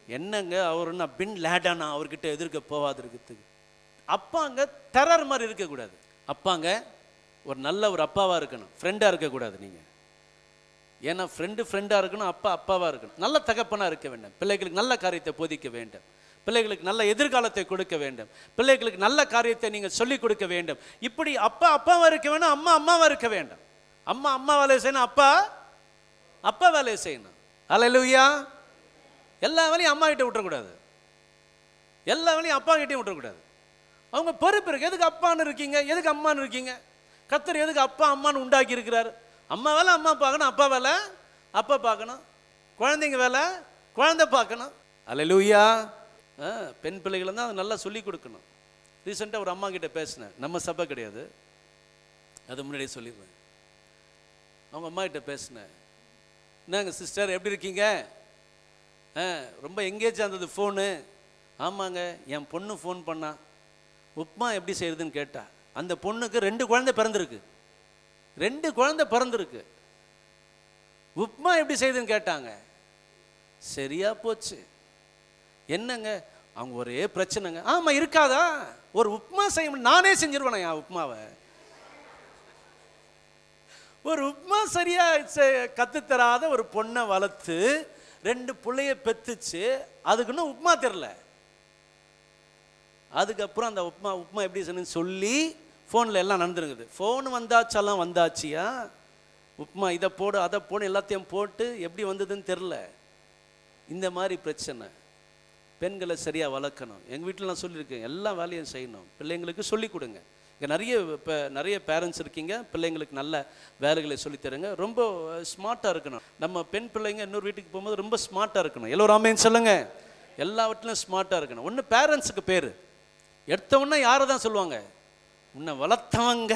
Speaker 1: என்னங்க அவர் என்ன பின் லேடானா அவர்கிட்ட எதிர்க்க போகாது இருக்கிறதுக்கு அப்பாங்க டெரர் மாதிரி இருக்கக்கூடாது அப்பாங்க ஒரு நல்ல ஒரு அப்பாவாக இருக்கணும் ஃப்ரெண்டாக இருக்கக்கூடாது நீங்கள் ஏன்னா ஃப்ரெண்டு ஃப்ரெண்டாக இருக்கணும் அப்பா அப்பாவாக இருக்கணும் நல்ல தகப்பனாக இருக்க வேண்டும் பிள்ளைகளுக்கு நல்ல காரியத்தை போதிக்க வேண்டும் பிள்ளைகளுக்கு நல்ல எதிர்காலத்தை கொடுக்க வேண்டும் பிள்ளைகளுக்கு நல்ல காரியத்தை நீங்கள் சொல்லிக் கொடுக்க வேண்டும் இப்படி அப்பா அப்பாவாக இருக்க வேண்டும் அம்மா அம்மாவாக இருக்க வேண்டும் அம்மா அம்மா வேலையை செய்யணும் அப்பா அப்பா வேலையை செய்யணும் அல்லேலூயா எல்லா வேலையும் அம்மா கிட்ட விட்டுறக்கூடாது எல்லா வேலையும் அப்பா கிட்டேயும் விட்டுறக்கூடாது அவங்க பொறுப்பு இருக்கு எதுக்கு அப்பான்னு இருக்கீங்க எதுக்கு அம்மான்னு இருக்கீங்க கத்தர் எதுக்கு அப்பா அம்மான்னு உண்டாக்கி இருக்கிறாரு அம்மா வேலை அம்மா பார்க்கணும் அப்பா வேலை அப்பா பார்க்கணும் குழந்தைங்க வேலை குழந்தை பார்க்கணும் அல்லேலூயா ஆ பெண் பிள்ளைகளை தான் அது நல்லா சொல்லி கொடுக்கணும் ரீசெண்டாக ஒரு அம்மா கிட்ட பேசினேன் நம்ம சபை கிடையாது அது முன்னாடியே சொல்லிடுவேன் அவங்க அம்மா கிட்ட பேசினேன் என்னங்க சிஸ்டர் எப்படி இருக்கீங்க ஆ ரொம்ப எங்கேஜாக இருந்தது ஃபோனு ஆமாங்க என் பொண்ணு ஃபோன் பண்ணா உப்மா எப்படி செய்யறதுன்னு கேட்டா அந்த பொண்ணுக்கு ரெண்டு குழந்தை பிறந்திருக்கு ரெண்டு குழந்தை பிறந்திருக்கு உப்மா எப்படி செய்யுதுன்னு கேட்டாங்க சரியா போச்சு என்னங்க அவங்க ஒரே பிரச்சனைங்க ஆமா இருக்காதா ஒரு உப்மா செய்ய முடியும். நானே செஞ்சிருவேன் என் உப்மாவை ஒரு உப்மா சரியா செ- கத்துத்தராத ஒரு பொண்ணை வளர்த்து ரெண்டு புள்ளைய பெத்துச்சு அதுக்குன்னு உப்மா தெரில அதுக்கப்புறம் அந்த உப்மா உப்மா எப்படி செய்யணும்னு சொல்லி ஃபோனில் எல்லாம் நடந்துருக்குது ஃபோன் வந்தாச்செல்லாம் வந்தாச்சியா உப்மா இதை போடு அதை போடு எல்லாத்தையும் போட்டு எப்படி வந்ததுன்னு தெரில இந்த மாதிரி பிரச்சனை பெண்களை சரியாக வளர்க்கணும் எங்கள் வீட்டில் நான் சொல்லியிருக்கேன் எல்லா வேலையும் செய்யணும் பிள்ளைங்களுக்கு சொல்லிக் கொடுங்க இங்கே நிறைய இப்போ நிறைய பேரண்ட்ஸ் இருக்கீங்க பிள்ளைங்களுக்கு நல்ல வேலைகளை சொல்லித் தருங்க ரொம்ப ஸ்மார்ட்டாக இருக்கணும் நம்ம பெண் பிள்ளைங்க இன்னொரு வீட்டுக்கு போகும்போது ரொம்ப ஸ்மார்ட்டாக இருக்கணும் எல்லோரும் ஆமேன்னு சொல்லுங்க எல்லாவற்றிலும் ஸ்மார்ட்டாக இருக்கணும் ஒன்று பேரண்ட்ஸுக்கு பேர் எடுத்த உடனே யாரை தான் சொல்லுவாங்க உன்னை வளர்த்தவங்க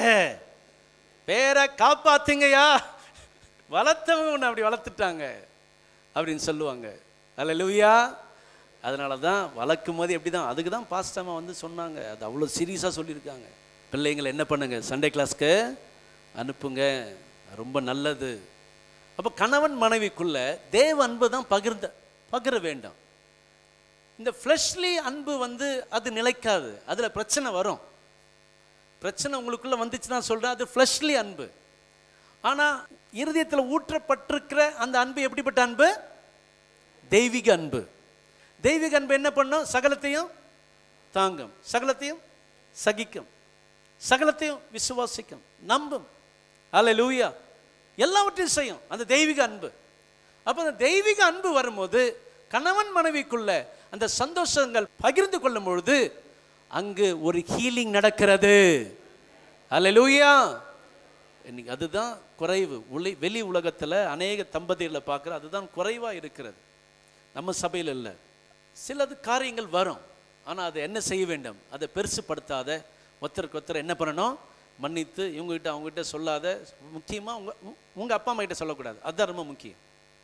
Speaker 1: பேரை காப்பாத்துங்கய்யா வளர்த்தவங்க உன்னை அப்படி வளர்த்துட்டாங்க அப்படின்னு சொல்லுவாங்க அல்ல லூயா அதனால தான் வளர்க்கும் போது எப்படி தான் அதுக்கு தான் பாஸ்டமாக வந்து சொன்னாங்க அது அவ்வளோ சீரியஸாக சொல்லியிருக்காங்க பிள்ளைங்களை என்ன பண்ணுங்க சண்டே கிளாஸ்க்கு அனுப்புங்க ரொம்ப நல்லது அப்போ கணவன் மனைவிக்குள்ள தேவ அன்பு தான் பகிர்ந்த பகிர வேண்டாம் இந்த ஃப்ளஷ்லி அன்பு வந்து அது நிலைக்காது அதில் பிரச்சனை வரும் பிரச்சனை உங்களுக்குள்ள வந்துச்சுன்னா சொல்கிறேன் அது ஃப்ளஷ்லி அன்பு ஆனால் இருதயத்தில் ஊற்றப்பட்டிருக்கிற அந்த அன்பு எப்படிப்பட்ட அன்பு தெய்வீக அன்பு தெய்வீக அன்பு என்ன பண்ணும் சகலத்தையும் தாங்கும் சகலத்தையும் சகிக்கும் சகலத்தையும் விசுவாசிக்கும் நம்பும் அல்ல லூயா எல்லாவற்றையும் செய்யும் அந்த தெய்வீக அன்பு அப்போ அந்த தெய்வீக அன்பு வரும்போது கணவன் மனைவிக்குள்ள அந்த சந்தோஷங்கள் பகிர்ந்து கொள்ளும் பொழுது அங்கு ஒரு ஹீலிங் நடக்கிறது அல்லேலூயா இன்னைக்கு அதுதான் குறைவு உலை வெளி உலகத்தில் அநேக தம்பதிகளை பார்க்குற அதுதான் குறைவாக இருக்கிறது நம்ம சபையில் இல்லை சிலது காரியங்கள் வரும் ஆனால் அதை என்ன செய்ய வேண்டும் அதை பெருசுப்படுத்தாத ஒருத்தருக்கு ஒருத்தர் என்ன பண்ணணும் மன்னித்து இவங்ககிட்ட அவங்ககிட்ட சொல்லாத முக்கியமாக உங்கள் உங்கள் அப்பா அம்மா கிட்ட சொல்லக்கூடாது அதுதான் ரொம்ப முக்கியம்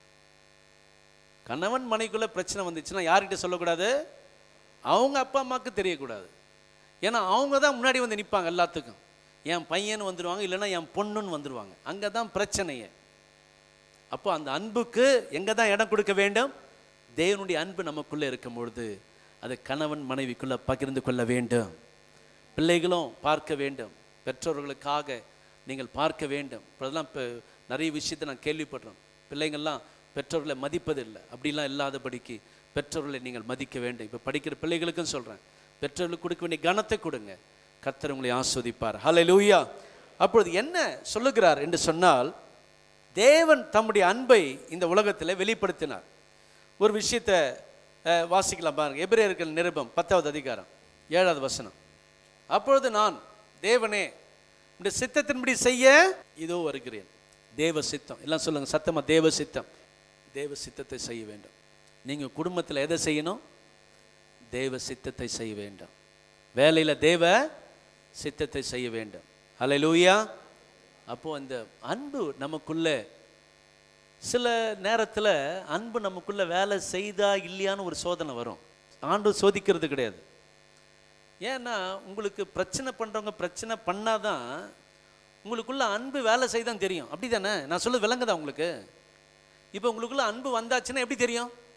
Speaker 1: கணவன் மனைக்குள்ளே பிரச்சனை வந்துச்சுன்னா யார்கிட்ட சொல்லக்கூடாது அவங்க அப்பா அம்மாவுக்கு தெரியக்கூடாது ஏன்னா அவங்க தான் முன்னாடி வந்து நிற்பாங்க எல்லாத்துக்கும் என் பையன் வந்துடுவாங்க இல்லைன்னா என் பொண்ணுன்னு வந்துடுவாங்க அங்கே தான் பிரச்சனையே அப்போ அந்த அன்புக்கு எங்கே தான் இடம் கொடுக்க வேண்டும் தேவனுடைய அன்பு நமக்குள்ளே இருக்கும் பொழுது அது கணவன் மனைவிக்குள்ளே பகிர்ந்து கொள்ள வேண்டும் பிள்ளைகளும் பார்க்க வேண்டும் பெற்றோர்களுக்காக நீங்கள் பார்க்க வேண்டும் இப்போதெல்லாம் இப்போ நிறைய விஷயத்தை நான் கேள்விப்படுறோம் பிள்ளைங்கள்லாம் பெற்றோர்களை மதிப்பதில்லை அப்படிலாம் இல்லாதபடிக்கு பெற்றோர்களை நீங்கள் மதிக்க வேண்டும் இப்போ படிக்கிற பிள்ளைகளுக்கும் சொல்கிறேன் பெற்றோர்களுக்கு கொடுக்க வேண்டிய கனத்தை கொடுங்க கர்த்தர் உங்களை ஆஸ்வதிப்பார் ஹalleluya அப்பொழுது என்ன சொல்லுகிறார் என்று சொன்னால் தேவன் தம்முடைய அன்பை இந்த உலகத்தில் வெளிப்படுத்தினார் ஒரு விஷயத்தை அஹ், வாசிக்கலாம் பாருங்க எபிரேயர்கள் நிருபம் பத்தாவது அதிகாரம் ஏழாவது வசனம் அப்பொழுது நான் தேவனே இந்த சித்தத்தின்படி செய்ய இதோ வருகிறேன் தேவ சித்தம் எல்லாம் சொல்லுங்க சத்தமா தேவ சித்தம் தேவ சித்தத்தை செய்ய வேண்டும் நீங்க குடும்பத்தில் எதை செய்யணும் தேவ சித்தத்தை செய்ய வேண்டும் வேலையில தேவ சித்தத்தை செய்ய வேண்டும் ஹalleluya அப்போ அந்த அன்பு நமக்குள்ள சில நேரத்தில் அன்பு நமக்குள்ள வேலை செய்தா இல்லையான்னு ஒரு சோதனை வரும் ஆண்டு சோதிக்கிறது கிடையாது ஏன்னா உங்களுக்கு பிரச்சனை பண்ணுறவங்க பிரச்சனை பண்ணாதான் உங்களுக்குள்ள அன்பு வேலை செய்தான் தெரியும் அப்படி தானே நான் சொல்ல விளங்குதா உங்களுக்கு இப்போ உங்களுக்குள்ள அன்பு வந்தாச்சுன்னா எப்படி தெரியும்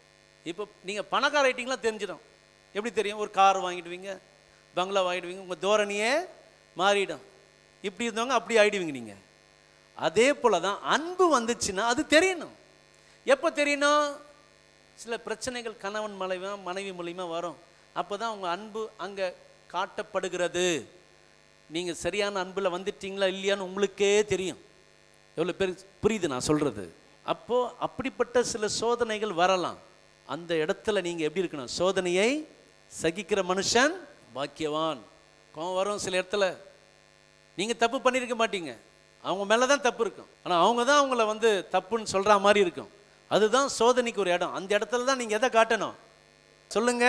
Speaker 1: இப்போ நீங்கள் பணக்கார ஐட்டிங்களாம் தெரிஞ்சிடும் எப்படி தெரியும் ஒரு கார் வாங்கிடுவீங்க பங்களா வாங்கிடுவீங்க உங்கள் தோரணையே மாறிடும் இப்படி இருந்தவங்க அப்படி ஆயிடுவீங்க நீங்கள் அதே போல தான் அன்பு வந்துச்சுன்னா அது தெரியணும் எப்போ தெரியணும் சில பிரச்சனைகள் கணவன் மனைவி மனைவி மூலியமா வரும் அப்போ தான் உங்கள் அன்பு அங்கே காட்டப்படுகிறது நீங்கள் சரியான அன்பில் வந்துட்டீங்களா இல்லையான்னு உங்களுக்கே தெரியும் எவ்வளோ பேர் புரியுது நான் சொல்கிறது அப்போது அப்படிப்பட்ட சில சோதனைகள் வரலாம் அந்த இடத்துல நீங்கள் எப்படி இருக்கணும் சோதனையை சகிக்கிற மனுஷன் பாக்கியவான் கோவம் வரும் சில இடத்துல நீங்கள் தப்பு பண்ணியிருக்க மாட்டீங்க அவங்க மேலே தான் தப்பு இருக்கும் ஆனால் அவங்க தான் அவங்கள வந்து தப்புன்னு சொல்கிற மாதிரி இருக்கும் அதுதான் சோதனைக்கு ஒரு இடம் அந்த இடத்துல தான் நீங்கள் எதை காட்டணும் சொல்லுங்க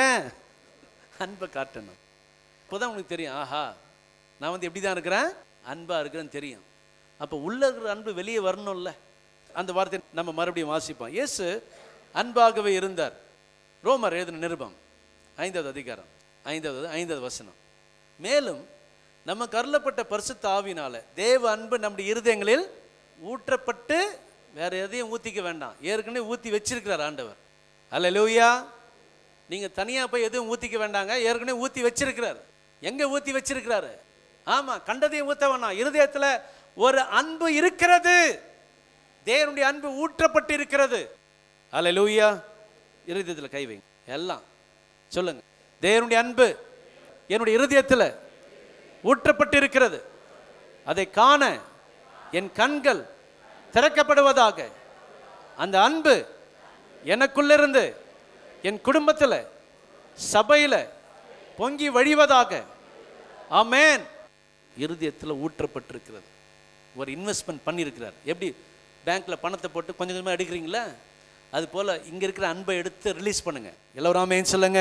Speaker 1: அன்பை காட்டணும் இப்போதான் உங்களுக்கு தெரியும் ஆஹா நான் வந்து எப்படி தான் இருக்கிறேன் அன்பாக இருக்கிறேன்னு தெரியும் அப்போ உள்ள இருக்கிற அன்பு வெளியே வரணும்ல அந்த வார்த்தை நம்ம மறுபடியும் வாசிப்போம் இயேசு அன்பாகவே இருந்தார் ரோமர் எழுதின நிருபம் ஐந்தாவது அதிகாரம் ஐந்தாவது ஐந்தாவது வசனம் மேலும் நமக்கு அருளப்பட்ட பரிசுத்த ஆவினால தேவ அன்பு நம்முடைய இருதயங்களில் ஊற்றப்பட்டு வேற எதையும் ஊற்றிக்க வேண்டாம் ஏற்கனவே ஊற்றி வச்சிருக்கிறார் ஆண்டவர் அல்லேலூயா நீங்க தனியா போய் எதுவும் ஊத்திக்க வேண்டாங்க ஏற்கனவே ஊத்தி வச்சிருக்கிறார் எங்க ஊத்தி வச்சிருக்கிறாரு ஆமா கண்டதையும் ஊத்த வேணாம் இருதயத்துல ஒரு அன்பு இருக்கிறது தேவனுடைய அன்பு ஊற்றப்பட்டு இருக்கிறது அல்லேலூயா இருதயத்துல கை வைங்க எல்லாம் சொல்லுங்க தேவனுடைய அன்பு என்னுடைய இருதயத்துல ஊற்றப்பட்டு இருக்கிறது அதை காண என் கண்கள் திறக்கப்படுவதாக அந்த அன்பு எனக்குள்ளிருந்து என் குடும்பத்தில் சபையில் பொங்கி வழிவதாக ஆமென் இருதயத்தில் ஊற்றப்பட்டிருக்கிறது ஒரு இன்வெஸ்ட்மெண்ட் பண்ணியிருக்கிறார் எப்படி பேங்க்கில் பணத்தை போட்டு கொஞ்சம் கொஞ்சமாக எடுக்கிறீங்களா அது போல் இங்கே இருக்கிற அன்பை எடுத்து ரிலீஸ் பண்ணுங்க எல்லோரும் ஆமேன்னு சொல்லுங்க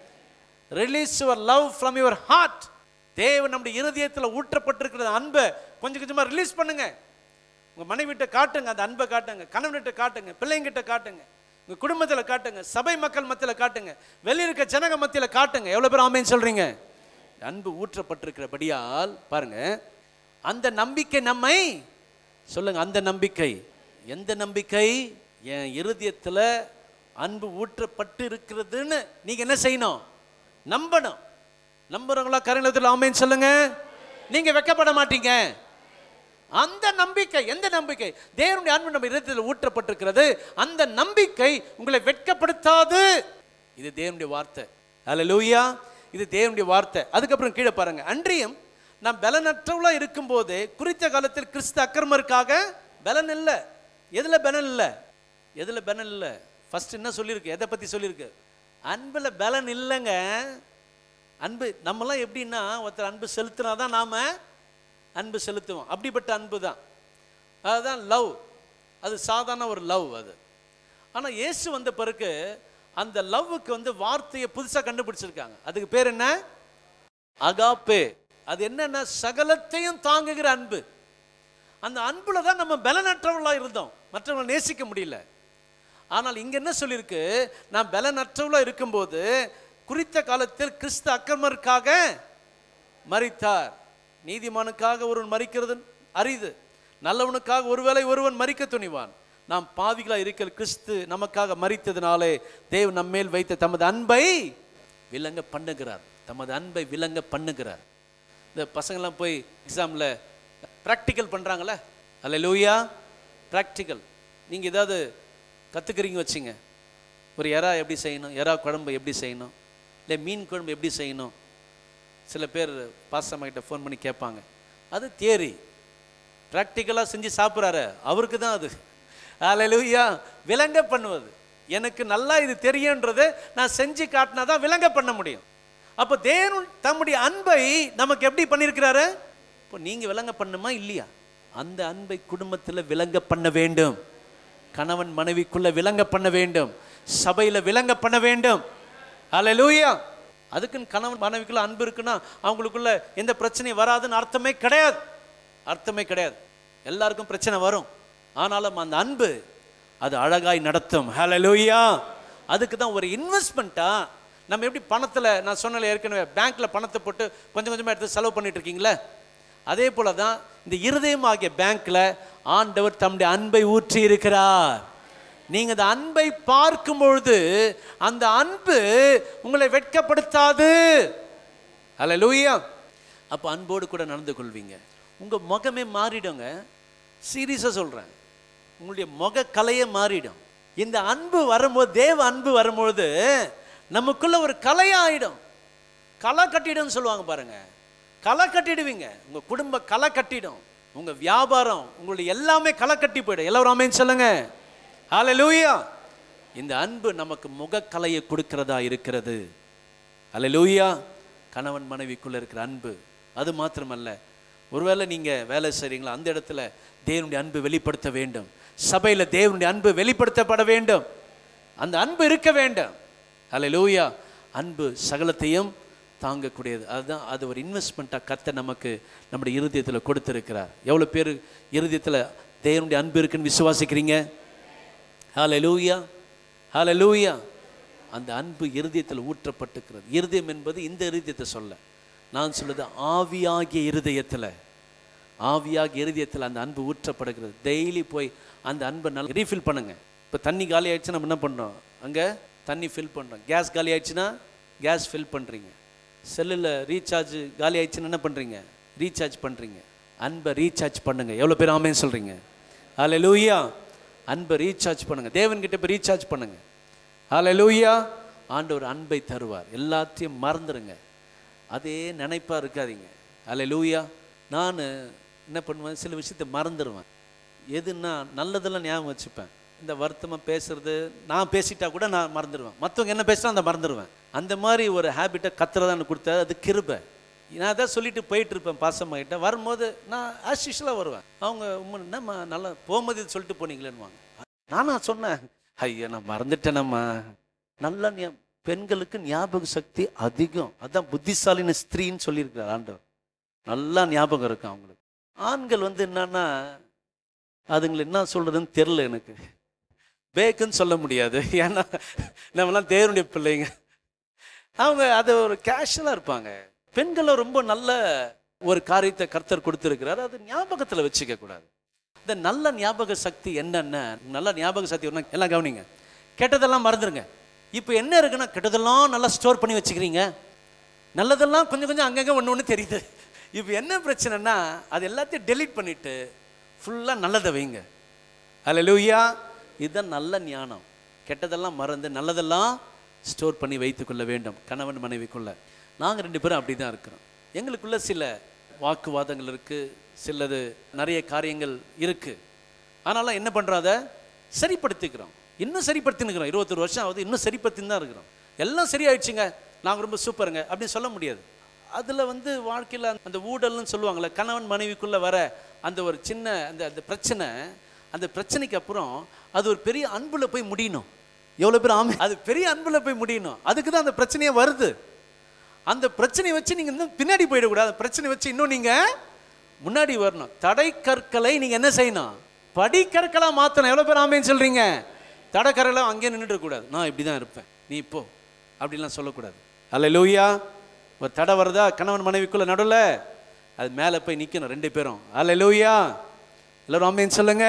Speaker 1: release your love from your heart தேவன் நம்முடைய இருதயத்தில் ஊற்றப்பட்டிருக்கிற அன்பை கொஞ்சம் கொஞ்சமாக ரிலீஸ் பண்ணுங்க உங்கள் மனைவிட்ட காட்டுங்க அந்த அன்பை காட்டுங்க கணவன்கிட்ட காட்டுங்க பிள்ளைங்கிட்ட காட்டுங்க உங்கள் குடும்பத்தில் காட்டுங்க சபை மக்கள் மத்தியில் காட்டுங்க வெளியே இருக்க ஜனங்க மத்தியில் காட்டுங்க எவ்வளோ பேர் ஆமேன்னு சொல்கிறீங்க அன்பு ஊற்றப்பட்டிருக்கிறபடியால் பாருங்க அந்த நம்பிக்கை நம்மை சொல்லுங்க அந்த நம்பிக்கை எந்த நம்பிக்கை என் இருதயத்தில் அன்பு ஊற்றப்பட்டு இருக்கிறதுன்னு நீங்க என்ன செய்யணும் நம்பணும் நம்புறவங்களா கருணத்தில் ஆமேன்னு சொல்லுங்க நீங்க வெக்கப்பட மாட்டீங்க அந்த நம்பிக்கை எந்த நம்பிக்கை தேவனுடைய அன்பு நம்ம இதயத்தில் ஊற்றப்பட்டிருக்கிறது அந்த நம்பிக்கை உங்களை வெட்கப்படுத்தாது இது தேவனுடைய வார்த்தை அல்லேலூயா இது தேவனுடைய வார்த்தை அதுக்கப்புறம் கீழே பாருங்க அன்றியும் நாம் பலனற்றவளா இருக்கும்போது குறித்த காலத்தில் கிறிஸ்து அக்கிரமருக்காக பலன் இல்லை எதுல பலன் இல்லை எதுல பலன் இல்லை ஃபர்ஸ்ட் என்ன சொல்லியிருக்கு எதை பத்தி சொல்லியிருக்கு அன்புல பலன் இல்லைங்க அன்பு நம்மலாம் எப்படின்னா ஒருத்தர் அன்பு செலுத்தினா தான் நாம அன்பு செலுத்துவோம் அப்படிப்பட்ட அன்பு தான் அதுதான் லவ் அது சாதாரண ஒரு லவ் அது ஆனால் இயேசு வந்த பிறகு அந்த லவ்வுக்கு வந்து வார்த்தையை புதுசாக கண்டுபிடிச்சிருக்காங்க அதுக்கு பேர் என்ன அகாப்பே அது என்னன்னா சகலத்தையும் தாங்குகிற அன்பு அந்த அன்புல தான் நம்ம பலனற்றவர்களாக இருந்தோம் மற்றவங்களை நேசிக்க முடியல ஆனால் இங்க என்ன சொல்லியிருக்கு நான் பலனற்றவர்களாக இருக்கும்போது குறித்த காலத்தில் கிறிஸ்து அக்கிரமருக்காக மரித்தார் நீதிமானுக்காக ஒருவன் மரிக்கிறது அரிது நல்லவனுக்காக ஒருவேளை ஒருவன் மரிக்க துணிவான் நாம் பாவிகளா இருக்கிற கிறிஸ்து நமக்காக மரித்ததினாலே தேவ் நம்மேல் வைத்த தமது அன்பை விளங்க பண்ணுகிறார் தமது அன்பை விளங்க பண்ணுகிறார் இந்த பசங்கள்லாம் போய் எக்ஸாமில் ப்ராக்டிக்கல் பண்ணுறாங்களே அல்ல லூயா ப்ராக்டிக்கல் நீங்கள் ஏதாவது கற்றுக்கிறீங்க வச்சுங்க ஒரு எறா எப்படி செய்யணும் எறா குழம்பு எப்படி செய்யணும் இல்லை மீன் குழம்பு எப்படி செய்யணும் சில பேர் பாஸ்டம்மா கிட்ட ஃபோன் பண்ணி கேட்பாங்க அது தியரி ப்ராக்டிக்கலாக செஞ்சு சாப்பிட்றாரு அவருக்கு தான் அது அல்லேலூயா விளங்க பண்ணுவது எனக்கு நல்லா இது தெரியுன்றதை நான் செஞ்சு காட்டினா தான் விளங்க பண்ண முடியும் அப்போ தேவன் தம்முடைய அன்பை நமக்கு எப்படி பண்ணியிருக்கிறாரு இப்போ நீங்கள் விளங்க பண்ணுமா இல்லையா அந்த அன்பை குடும்பத்தில் விளங்க பண்ண வேண்டும் கணவன் மனைவிக்குள்ள விளங்க பண்ண வேண்டும் சபையில் விளங்க பண்ண வேண்டும் அல்லேலூயா அதுக்குன்னு கணவன் மனைவிக்குள்ள அன்பு இருக்குன்னா அவங்களுக்குள்ள எந்த பிரச்சனையும் வராதுன்னு அர்த்தமே கிடையாது அர்த்தமே கிடையாது எல்லாருக்கும் பிரச்சனை வரும் ஆனாலும் அந்த அன்பு அது அழகாய் நடத்தும் ஹalleluya அதுக்கு தான் ஒரு இன்வெஸ்ட்மெண்ட்டா நம்ம எப்படி பணத்தில் நான் சொன்னல ஏற்கனவே பேங்க்ல பணத்தை போட்டு கொஞ்சம் கொஞ்சமாக எடுத்து செலவு பண்ணிட்டு இருக்கீங்களே அதே போல தான் இந்த இருதயம் ஆகிய பேங்க்ல ஆண்டவர் தம்முடைய அன்பை ஊற்றி இருக்கிறார் நீங்க அந்த அன்பை பார்க்கும் பொழுது அந்த அன்பு உங்களை வெட்கப்படுத்தாது அல்ல லூயா அப்போ அன்போடு கூட நடந்து கொள்வீங்க உங்க முகமே மாறிடுங்க சீரியஸாக சொல்றேன் உங்களுடைய முக கலையே மாறிடும் இந்த அன்பு வரும்போது தேவ அன்பு வரும்பொழுது நமக்குள்ள ஒரு கலையாயிடும் களை கட்டிடும்னு சொல்லுவாங்க பாருங்க களை கட்டிடுவீங்க உங்க குடும்ப களை கட்டிடும் உங்க வியாபாரம் உங்களுடைய எல்லாமே களை கட்டி போயிடும் எல்லாரும் ஆமென் சொல்லுங்க ஹalleluya இந்த அன்பு நமக்கு முகக்கலையை கொடுக்கிறதா இருக்கிறது ஹalleluya கணவன் மனைவிக்குள்ள இருக்கிற அன்பு அது மாத்திரமல்ல ஒருவேளை நீங்க வேலை செய்றீங்களா அந்த இடத்துல தேவனுடைய அன்பு வெளிப்படுத்த வேண்டும் சபையில தேவனுடைய அன்பு வெளிப்படுத்தப்பட வேண்டும் அந்த அன்பு இருக்க வேண்டும் ஹalleluya அன்பு சகலத்தையும் தாங்கக்கூடியது அதுதான் அது ஒரு இன்வெஸ்ட்மெண்ட்டாக கத்த நமக்கு நம்முடைய இருதயத்தில் கொடுத்துருக்கிறார் எவ்வளோ பேர் இருதயத்தில் தேவனுடைய அன்பு இருக்குன்னு விசுவாசிக்கிறீங்க ஹalleluya ஹalleluya அந்த அன்பு இருதயத்தில் ஊற்றப்பட்டிருக்கிறது இருதயம் என்பது இந்த இருதயத்தை சொல்ல நான் சொல்லுது ஆவியாகிய இருதயத்தில் ஆவியாகிய இருதயத்தில் அந்த அன்பு ஊற்றப்படுகிறது டெய்லி போய் அந்த அன்பை நல்லா ரீஃபில் பண்ணுங்க இப்போ தண்ணி காலி ஆயிடுச்சுன்னா நம்ம என்ன பண்ணுறோம் அங்கே தண்ணி ஃபில் பண்ணுறோம் கேஸ் காலி ஆயிடுச்சுன்னா கேஸ் ஃபில் பண்ணுறீங்க செல்லில் ரீசார்ஜ் காலி ஆயிடுச்சுன்னா என்ன பண்ணுறீங்க ரீசார்ஜ் பண்ணுறீங்க அன்பை ரீசார்ஜ் பண்ணுங்க எவ்வளோ பேர் ஆமேன்னு சொல்கிறீங்க ஹalleluya அன்பை ரீசார்ஜ் பண்ணுங்க தேவன்கிட்ட போய் ரீசார்ஜ் பண்ணுங்க ஹalleluya ஆண்டவர் அன்பை தருவார் எல்லாத்தையும் மறந்துடுங்க அதே நினைப்பா இருக்காதீங்க ஹalleluya நான் என்ன பண்ணுவேன் சில விஷயத்தை மறந்துடுவேன் எதுன்னா நல்லதெல்லாம் ஞாபகம் வச்சுப்பேன் இந்த வருத்தமாக பேசுறது நான் பேசிட்டா கூட நான் மறந்துடுவேன் மற்றவங்க என்ன பேசினா அந்த மறந்துடுவேன் அந்த மாதிரி ஒரு ஹேபிட்டை கத்துறதான்னு கொடுத்தா அது கிருபை நான் அதான் சொல்லிட்டு போயிட்டு இருப்பேன் பாசமாகிட்ட வரும்போது நான் ஆஸ் யூஷுவலாக வருவேன் அவங்க உம்மை என்னம்மா நல்லா போகும்போது இது சொல்லிட்டு போனீங்களேன்னுவாங்க நானா சொன்னேன் ஐயா நான் மறந்துட்டேனம்மா நல்லா ஞா- பெண்களுக்கு ஞாபக சக்தி அதிகம் அதான் புத்திசாலின ஸ்திரீன்னு சொல்லியிருக்கிறார் ஆண்டவர் நல்லா ஞாபகம் இருக்கும் அவங்களுக்கு ஆண்கள் வந்து என்னன்னா அதுங்களை என்ன சொல்றதுன்னு தெரில எனக்கு பேக்குன்னு சொல்ல முடியாது ஏன்னா நம்மலாம் தேவனுடைய பிள்ளைங்க அவங்க அது ஒரு கேஷுவலாக இருப்பாங்க பெண்களை ரொம்ப நல்ல ஒரு காரியத்தை கர்த்தர் கொடுத்துருக்கிறார் அது ஞாபகத்தில் வச்சுக்க கூடாது இந்த நல்ல ஞாபக சக்தி என்னென்ன நல்ல ஞாபக சக்தி ஒன்று எல்லாம் கவனிங்க கெட்டதெல்லாம் மறந்துடுங்க இப்போ என்ன இருக்குன்னா கெட்டதெல்லாம் நல்லா ஸ்டோர் பண்ணி வச்சுக்கிறீங்க நல்லதெல்லாம் கொஞ்சம் கொஞ்சம் அங்கங்கே ஒன்று ஒன்று தெரியுது இப்போ என்ன பிரச்சனைனா அது எல்லாத்தையும் டெலீட் பண்ணிட்டு ஃபுல்லாக நல்லதை வைங்க அல்லேலூயா இதுதான் நல்ல ஞானம் கெட்டதெல்லாம் மறந்து நல்லதெல்லாம் ஸ்டோர் பண்ணி வைத்துக்கொள்ள வேண்டும் கணவன் மனைவிக்குள்ள நாங்கள் ரெண்டு பேரும் அப்படி தான் இருக்கிறோம் எங்களுக்குள்ள சில வாக்குவாதங்கள் இருக்குது சிலது நிறைய காரியங்கள் இருக்குது ஆனாலும் என்ன பண்ணுறோம் அதை சரிப்படுத்திக்கிறோம் இன்னும் சரிப்படுத்தினுக்கிறோம் இருபத்தொரு வருஷம் ஆகுது இன்னும் சரிப்படுத்தின்னு தான் இருக்கிறோம் எல்லாம் சரியாயிடுச்சுங்க நாங்கள் ரொம்ப சூப்பருங்க அப்படின்னு சொல்ல முடியாது அதில் வந்து வாழ்க்கையில் அந்த ஊழல்னு சொல்லுவாங்கள்ல கணவன் மனைவிக்குள்ளே வர அந்த ஒரு சின்ன அந்த அந்த பிரச்சனை அந்த பிரச்சனைக்கு அப்புறம் அது ஒரு பெரிய அன்புல போய் முடியணும் எவ்வளோ பேர் ஆமை அது பெரிய அன்புல போய் முடியணும் அதுக்கு தான் அந்த பிரச்சனையே வருது அந்த பிரச்சனையை வச்சு நீங்கள் இன்னும் பின்னாடி போயிடக்கூடாது அந்த பிரச்சனை வச்சு இன்னும் நீங்கள் முன்னாடி வரணும் தடை கற்களை நீங்கள் என்ன செய்யணும் படி கற்களாக மாற்றணும் எவ்வளோ பேர் ஆமைன்னு சொல்கிறீங்க தடை கற்களை அங்கேயே நின்றுட கூடாது நான் இப்படி தான் இருப்பேன் நீ இப்போ அப்படிலாம் சொல்லக்கூடாது அல்ல லூயா ஒரு தடை வருதா கணவன் மனைவிக்குள்ள நடுவில் அது மேலே போய் நிற்கணும் ரெண்டு பேரும் அல்ல லூயா எல்லாரும் ஆமைன்னு சொல்லுங்க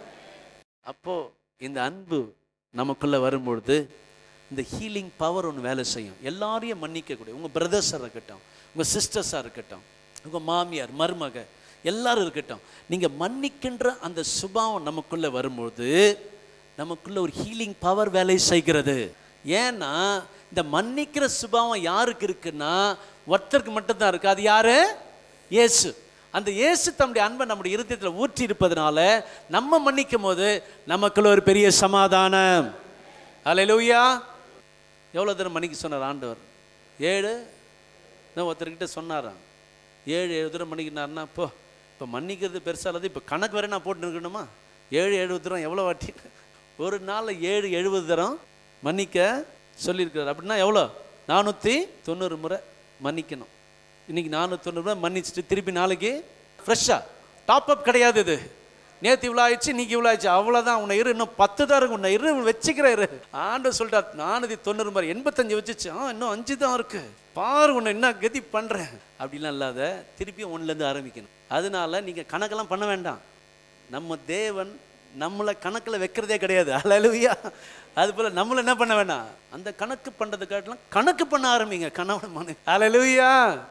Speaker 1: அப்போ இந்த அன்பு நமக்குள்ள வரும்பொழுது இந்த ஹீலிங் பவர் ஒன்று வேலை செய்யும் எல்லாரையும் மன்னிக்கக்கூடிய உங்கள் பிரதர்ஸாக இருக்கட்டும் உங்கள் சிஸ்டர்ஸாக இருக்கட்டும் உங்கள் மாமியார் மருமக எல்லாரும் இருக்கட்டும் நீங்கள் மன்னிக்கின்ற அந்த சுபாவம் நமக்குள்ள வரும்பொழுது நமக்குள்ள ஒரு ஹீலிங் பவர் வேலை செய்கிறது ஏன்னா இந்த மன்னிக்கிற சுபாவம் யாருக்கு இருக்குன்னா ஒருத்தருக்கு மட்டும்தான் இருக்கு அது யாரு இயேசு அந்த இயேசு தம்முடைய அன்பை நம்முடைய இருதயத்தில் ஊற்றி இருப்பதனால நம்ம மன்னிக்கும் போது நமக்குள்ள ஒரு பெரிய சமாதானம் அல்லேலூயா எவ்வளோ தூரம் மன்னிக்க சொன்னார் ஆண்டவர் ஏழு நான் ஒருத்தர்கிட்ட சொன்னாராம் ஏழு ஏழு தூரம் மன்னிக்கினார்னா இப்போ இப்போ மன்னிக்கிறது பெருசாலது இப்போ கணக்கு வரை நான் போட்டு இருக்கணுமா ஏழு எழுபது தூரம் எவ்வளோ வாட்டி ஒரு நாளில் ஏழு எழுபது தரம் மன்னிக்க சொல்லியிருக்கிறார் அப்படின்னா எவ்வளோ நானூற்றி தொண்ணூறு முறை மன்னிக்கணும் இன்னைக்கு நானூற்றி தொண்ணூறு முறை மன்னிச்சுட்டு திருப்பி நாளைக்கு ஃப்ரெஷ்ஷாக டாப் அப் கிடையாது இது நேற்று இவ்வளோ ஆயிடுச்சு இன்னைக்கு இவ்வளோ ஆயிடுச்சு அவ்வளோதான் உன்னை இரு இன்னும் பத்து தான் இருக்கும் உன்னை இரு வச்சுக்கிற இரு ஆண்டு சொல்லிட்டா நானூற்றி தொண்ணூறு மாதிரி எண்பத்தஞ்சு வச்சுச்சு ஆ இன்னும் அஞ்சு தான் இருக்கு பாரு உன்னை என்ன கதி பண்ணுறேன் அப்படிலாம் இல்லாத திருப்பி ஒன்றுலேருந்து ஆரம்பிக்கணும் அதனால நீங்கள் கணக்கெல்லாம் பண்ண வேண்டாம் நம்ம தேவன் நம்மளை கணக்கில் வைக்கிறதே கிடையாது அலலுவியா அது போல நம்மள என்ன பண்ண வேணாம் அந்த கணக்கு பண்ணுறது காட்டலாம் கணக்கு பண்ண ஆரம்பிங்க கணவன் மனைவி அலலுவியா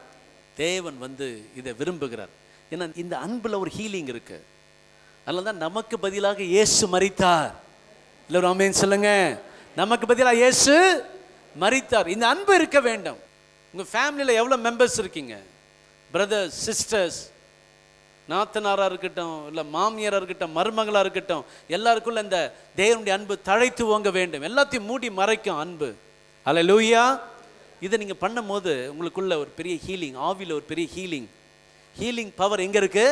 Speaker 1: தேவன் வந்து இதை விரும்புகிறார் ஏன்னா இந்த அன்புல ஒரு ஹீலிங் இருக்கு அதனால தான் நமக்கு பதிலாக இயேசு மரித்தார் இல்லை ஒரு ஆமென் சொல்லுங்க நமக்கு பதிலாக இயேசு மரித்தார் இந்த அன்பு இருக்க வேண்டும் உங்கள் ஃபேமிலியில் எவ்வளோ மெம்பர்ஸ் இருக்கீங்க பிரதர்ஸ் சிஸ்டர்ஸ் நாத்தனாராக இருக்கட்டும் இல்லை மாமியாராக இருக்கட்டும் மருமகளாக இருக்கட்டும் எல்லாருக்குள்ள இந்த தேவனுடைய அன்பு தழைத்து ஓங்க வேண்டும் எல்லாத்தையும் மூடி மறைக்கும் அன்பு அல்ல லூயா இதை நீங்கள் பண்ணும்போது உங்களுக்குள்ள ஒரு பெரிய ஹீலிங் ஆவியில் ஒரு பெரிய ஹீலிங் ஹீலிங் பவர் எங்கே இருக்கு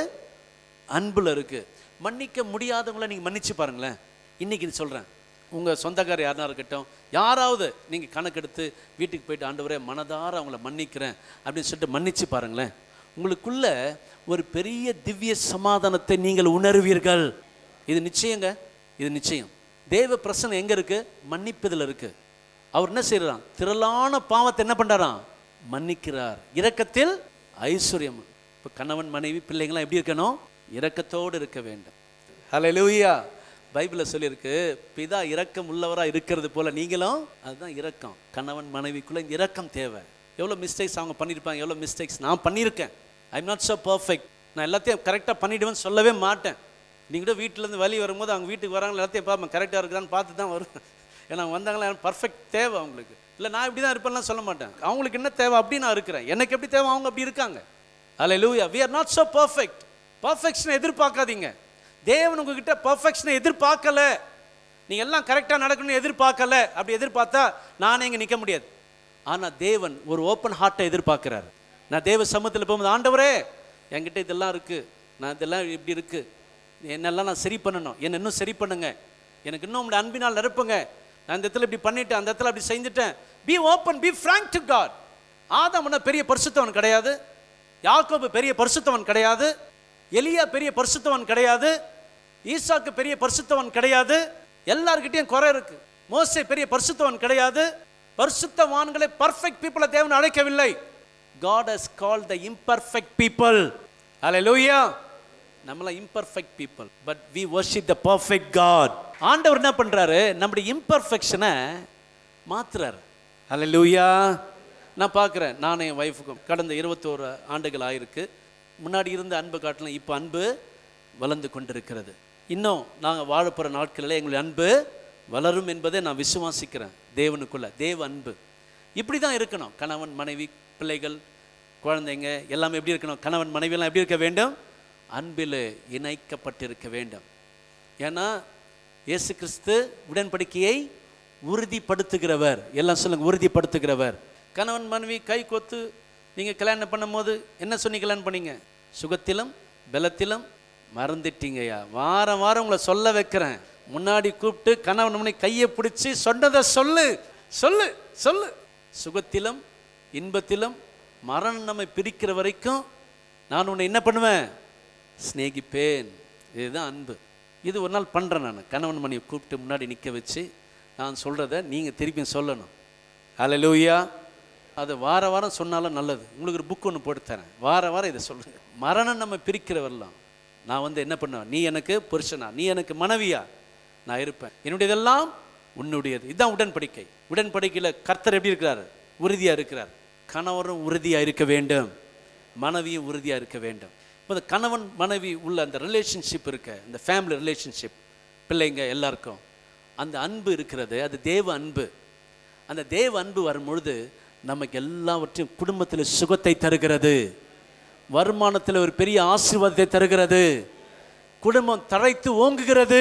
Speaker 1: அன்புல இருக்கு மன்னிக்க முடியாதவங்கள நீங்கள் மன்னிச்சு பாருங்களேன் இன்னைக்கு இது சொல்கிறேன் உங்கள் சொந்தக்காரர் யாருனா இருக்கட்டும் யாராவது நீங்கள் கணக்கெடுத்து வீட்டுக்கு போயிட்டு ஆண்டவரே மனதார அவங்கள மன்னிக்கிறேன் அப்படின்னு சொல்லிட்டு மன்னிச்சு பாருங்களேன் உங்களுக்குள்ள ஒரு பெரிய திவ்ய சமாதானத்தை நீங்கள் உணர்வீர்கள் இது நிச்சயங்க இது நிச்சயம் தேவ பிரசனம் எங்க இருக்கு மன்னிப்பதில் இருக்கு அவர் என்ன செய்யறான் திரளான பாவத்தை என்ன பண்றாராம் மன்னிக்கிறார் இரக்கத்தில் ஐஸ்வர்யம் இப்போ கணவன் மனைவி பிள்ளைங்களாம் எப்படி இருக்கணும் இரக்கத்தோடு இருக்க வேண்டும் ஹalleluya பைபிளில் சொல்லியிருக்கு பிதா இரக்கம் உள்ளவராக இருக்கிறது போல நீங்களும் அதுதான் இரக்கம் கணவன் மனைவிக்குள்ள இந்த இரக்கம் தேவை எவ்வளோ மிஸ்டேக்ஸ் அவங்க பண்ணியிருப்பாங்க எவ்வளோ மிஸ்டேக்ஸ் நான் பண்ணியிருக்கேன் ஐம் நாட் so பர்ஃபெக்ட் நான் எல்லாத்தையும் கரெக்டாக பண்ணிவிடுவேன்னு சொல்லவே மாட்டேன் நீங்கள் கூட வீட்டிலேருந்து வெளியே வரும்போது அவங்க வீட்டுக்கு வராங்க எல்லாத்தையும் பார்ப்பேன் கரெக்டாக இருக்குதான்னு பார்த்து தான் வருவேன் ஏன்னா அவங்க வந்தாங்களா பர்ஃபெக்ட் தேவை அவங்களுக்கு இல்லை நான் இப்படி தான் இருப்பேன்லாம் சொல்ல மாட்டேன் அவங்களுக்கு என்ன தேவை அப்படி நான் இருக்கிறேன் எனக்கு எப்படி தேவை அவங்க அப்படி இருக்காங்க அல்ல லூயா we are not so perfect பர்ஃபெக்ஷனை எதிர்பார்க்காதீங்க தேவன் உங்ககிட்ட பர்ஃபெக்ஷனை எதிர்பார்க்கல நீங்க எல்லாம் கரெக்டாக நடக்கணும்னு எதிர்பார்க்கல அப்படி எதிர்பார்த்தா நானே இங்கே நிற்க முடியாது ஆனா தேவன் ஒரு ஓப்பன் ஹார்ட்டை எதிர்பார்க்கிறார் நான் தேவ சமூகத்தில் போகும்போது ஆண்டவரே என்கிட்ட இதெல்லாம் இருக்கு நான் இதெல்லாம் இப்படி இருக்கு என்னெல்லாம் நான் சரி பண்ணணும் என்ன இன்னும் சரி பண்ணுங்க எனக்கு இன்னும் உங்களுடைய அன்பினால் நிரப்புங்க நான் இந்த இடத்துல இப்படி பண்ணிட்டேன் அந்த இடத்துல அப்படி செஞ்சுட்டேன் be open be frank to God Adam என்ன பெரிய பரிசுத்தவன் கிடையாது யாக்கோபு பெரிய பரிசுத்தவன் கிடையாது எலியா பெரிய பரிசுத்தவன் கிடையாது ஈசாக்கு பெரிய பரிசுத்தவன் கிடையாது எல்லார்கிட்டயும் குறை இருக்கு மோசே பெரிய பரிசுத்தவன் கிடையாது பரிசுத்தவான்களை பர்ஃபெக்ட் பீப்புளை தேவன் அழைக்கவில்லை God has called the imperfect people hallelujah நம்மள imperfect people but we worship the perfect god ஆண்டவர் என்ன பண்றாரு நம்முடைய imperfection-அ மாத்துறாரு hallelujah நான் பார்க்குறேன் நானும் என் ஒய்ஃபுக்கும் கடந்த இருபத்தோரு ஆண்டுகள் ஆயிருக்கு முன்னாடி இருந்த அன்பு காட்டிலும் இப்போ அன்பு வளர்ந்து கொண்டிருக்கிறது இன்னும் நாங்கள் வாழப்போகிற நாட்களில் எங்களுடைய அன்பு வளரும் என்பதை நான் விசுவாசிக்கிறேன் தேவனுக்குள்ள தேவ அன்பு இப்படி தான் இருக்கணும் கணவன் மனைவி பிள்ளைகள் குழந்தைங்க எல்லாமே எப்படி இருக்கணும் கணவன் மனைவியெல்லாம் எப்படி இருக்க வேண்டும் அன்பில் இணைக்கப்பட்டிருக்க வேண்டும் ஏன்னா இயேசு கிறிஸ்து உடன்படிக்கையை உறுதிப்படுத்துகிறவர் எல்லாம் சொல்லுங்க உறுதிப்படுத்துகிறவர் கணவன் மனைவி கை கொத்து நீங்கள் கல்யாணம் பண்ணும்போது என்ன சொல்லி கல்யாணம் பண்ணீங்க சுகத்திலும் பலத்திலும் மறந்துட்டீங்கய்யா வாரம் வாரம் உங்களை சொல்ல வைக்கிறேன் முன்னாடி கூப்பிட்டு கணவன் மனைவி கையை பிடிச்சி சொன்னதை சொல்லு சொல்லு சொல்லு சுகத்திலும் இன்பத்திலும் மரணம் நம்மை பிரிக்கிற வரைக்கும் நான் உன்னை என்ன பண்ணுவேன் சிநேகிப்பேன் இதுதான் அன்பு இது ஒரு நாள் பண்ணுறேன் நான் கணவன் மனைவி கூப்பிட்டு முன்னாடி நிற்க வச்சு நான் சொல்கிறத நீங்கள் திருப்பி சொல்லணும் ஹalleluya அது வார வாரம் சொன்னாலும் நல்லது உங்களுக்கு ஒரு புக் ஒன்று போட்டு தரேன் வார வாரம் இதை சொல்லுங்க மரணம் நம்ம பிரிக்கிற வரலாம் நான் வந்து என்ன பண்ணுவேன் நீ எனக்கு புருஷனா நீ எனக்கு மனைவியா நான் இருப்பேன் என்னுடையதெல்லாம் உன்னுடையது இதுதான் உடன்படிக்கை உடன்படிக்கையில் கர்த்தர் எப்படி இருக்கிறார் உறுதியாக இருக்கிறார் கணவரும் உறுதியாக இருக்க வேண்டும் மனைவியும் உறுதியாக இருக்க வேண்டும் இப்போ இந்த கணவன் மனைவி உள்ள அந்த ரிலேஷன்ஷிப் இருக்க இந்த ஃபேமிலி ரிலேஷன்ஷிப் பிள்ளைங்க எல்லாருக்கும் அந்த அன்பு இருக்கிறது அது தேவ அன்பு அந்த தேவ அன்பு வரும்பொழுது நமக்கு எல்லாவற்றையும் குடும்பத்தில் சுகத்தை தருகிறது வருமானத்தில் ஒரு பெரிய ஆசீர்வாதத்தை தருகிறது குடும்பம் தழைத்து ஓங்குகிறது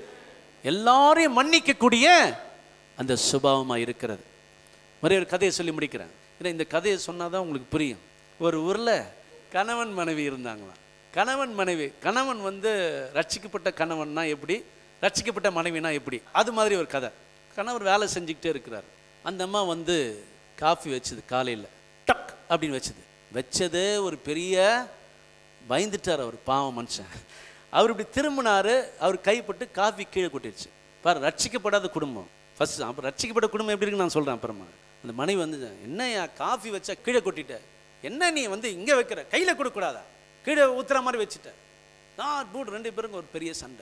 Speaker 1: எல்லாரையும் மன்னிக்கக்கூடிய அந்த சுபாவமாக இருக்கிறது மாதிரி ஒரு கதையை சொல்லி முடிக்கிறேன் ஏன்னா இந்த கதையை சொன்னால் தான் உங்களுக்கு புரியும் ஒரு ஊரில் கணவன் மனைவி இருந்தாங்களாம் கணவன் மனைவி கணவன் வந்து ரட்சிக்கப்பட்ட கணவன்னா எப்படி ரட்சிக்கப்பட்ட மனைவினா எப்படி அது மாதிரி ஒரு கதை கணவர் வேலை செஞ்சுக்கிட்டே இருக்கிறார் அந்த அம்மா வந்து காஃபி வச்சது காலையில் டக் அப்படின்னு வச்சது வச்சதே ஒரு பெரிய பயந்துட்டார் அவர் பாவம் மனுஷன் அவர் இப்படி திரும்பினாரு அவர் கைப்பட்டு காஃபி கீழே கொட்டிடுச்சு பாரு ரட்சிக்கப்படாத குடும்பம் ஃபர்ஸ்ட் அப்புறம் ரட்சிக்கப்பட்ட குடும்பம் எப்படி இருக்குன்னு நான் சொல்கிறேன் அப்புறமா அந்த மனைவி வந்து என்னய்யா காஃபி வச்சா கீழே கொட்டிட்ட என்ன நீ வந்து இங்கே வைக்கிற கையில் கொடுக்கக்கூடாதா கீழே ஊத்துற மாதிரி வச்சுட்ட நான் பூட் ரெண்டு பேருக்கும் ஒரு பெரிய சண்டை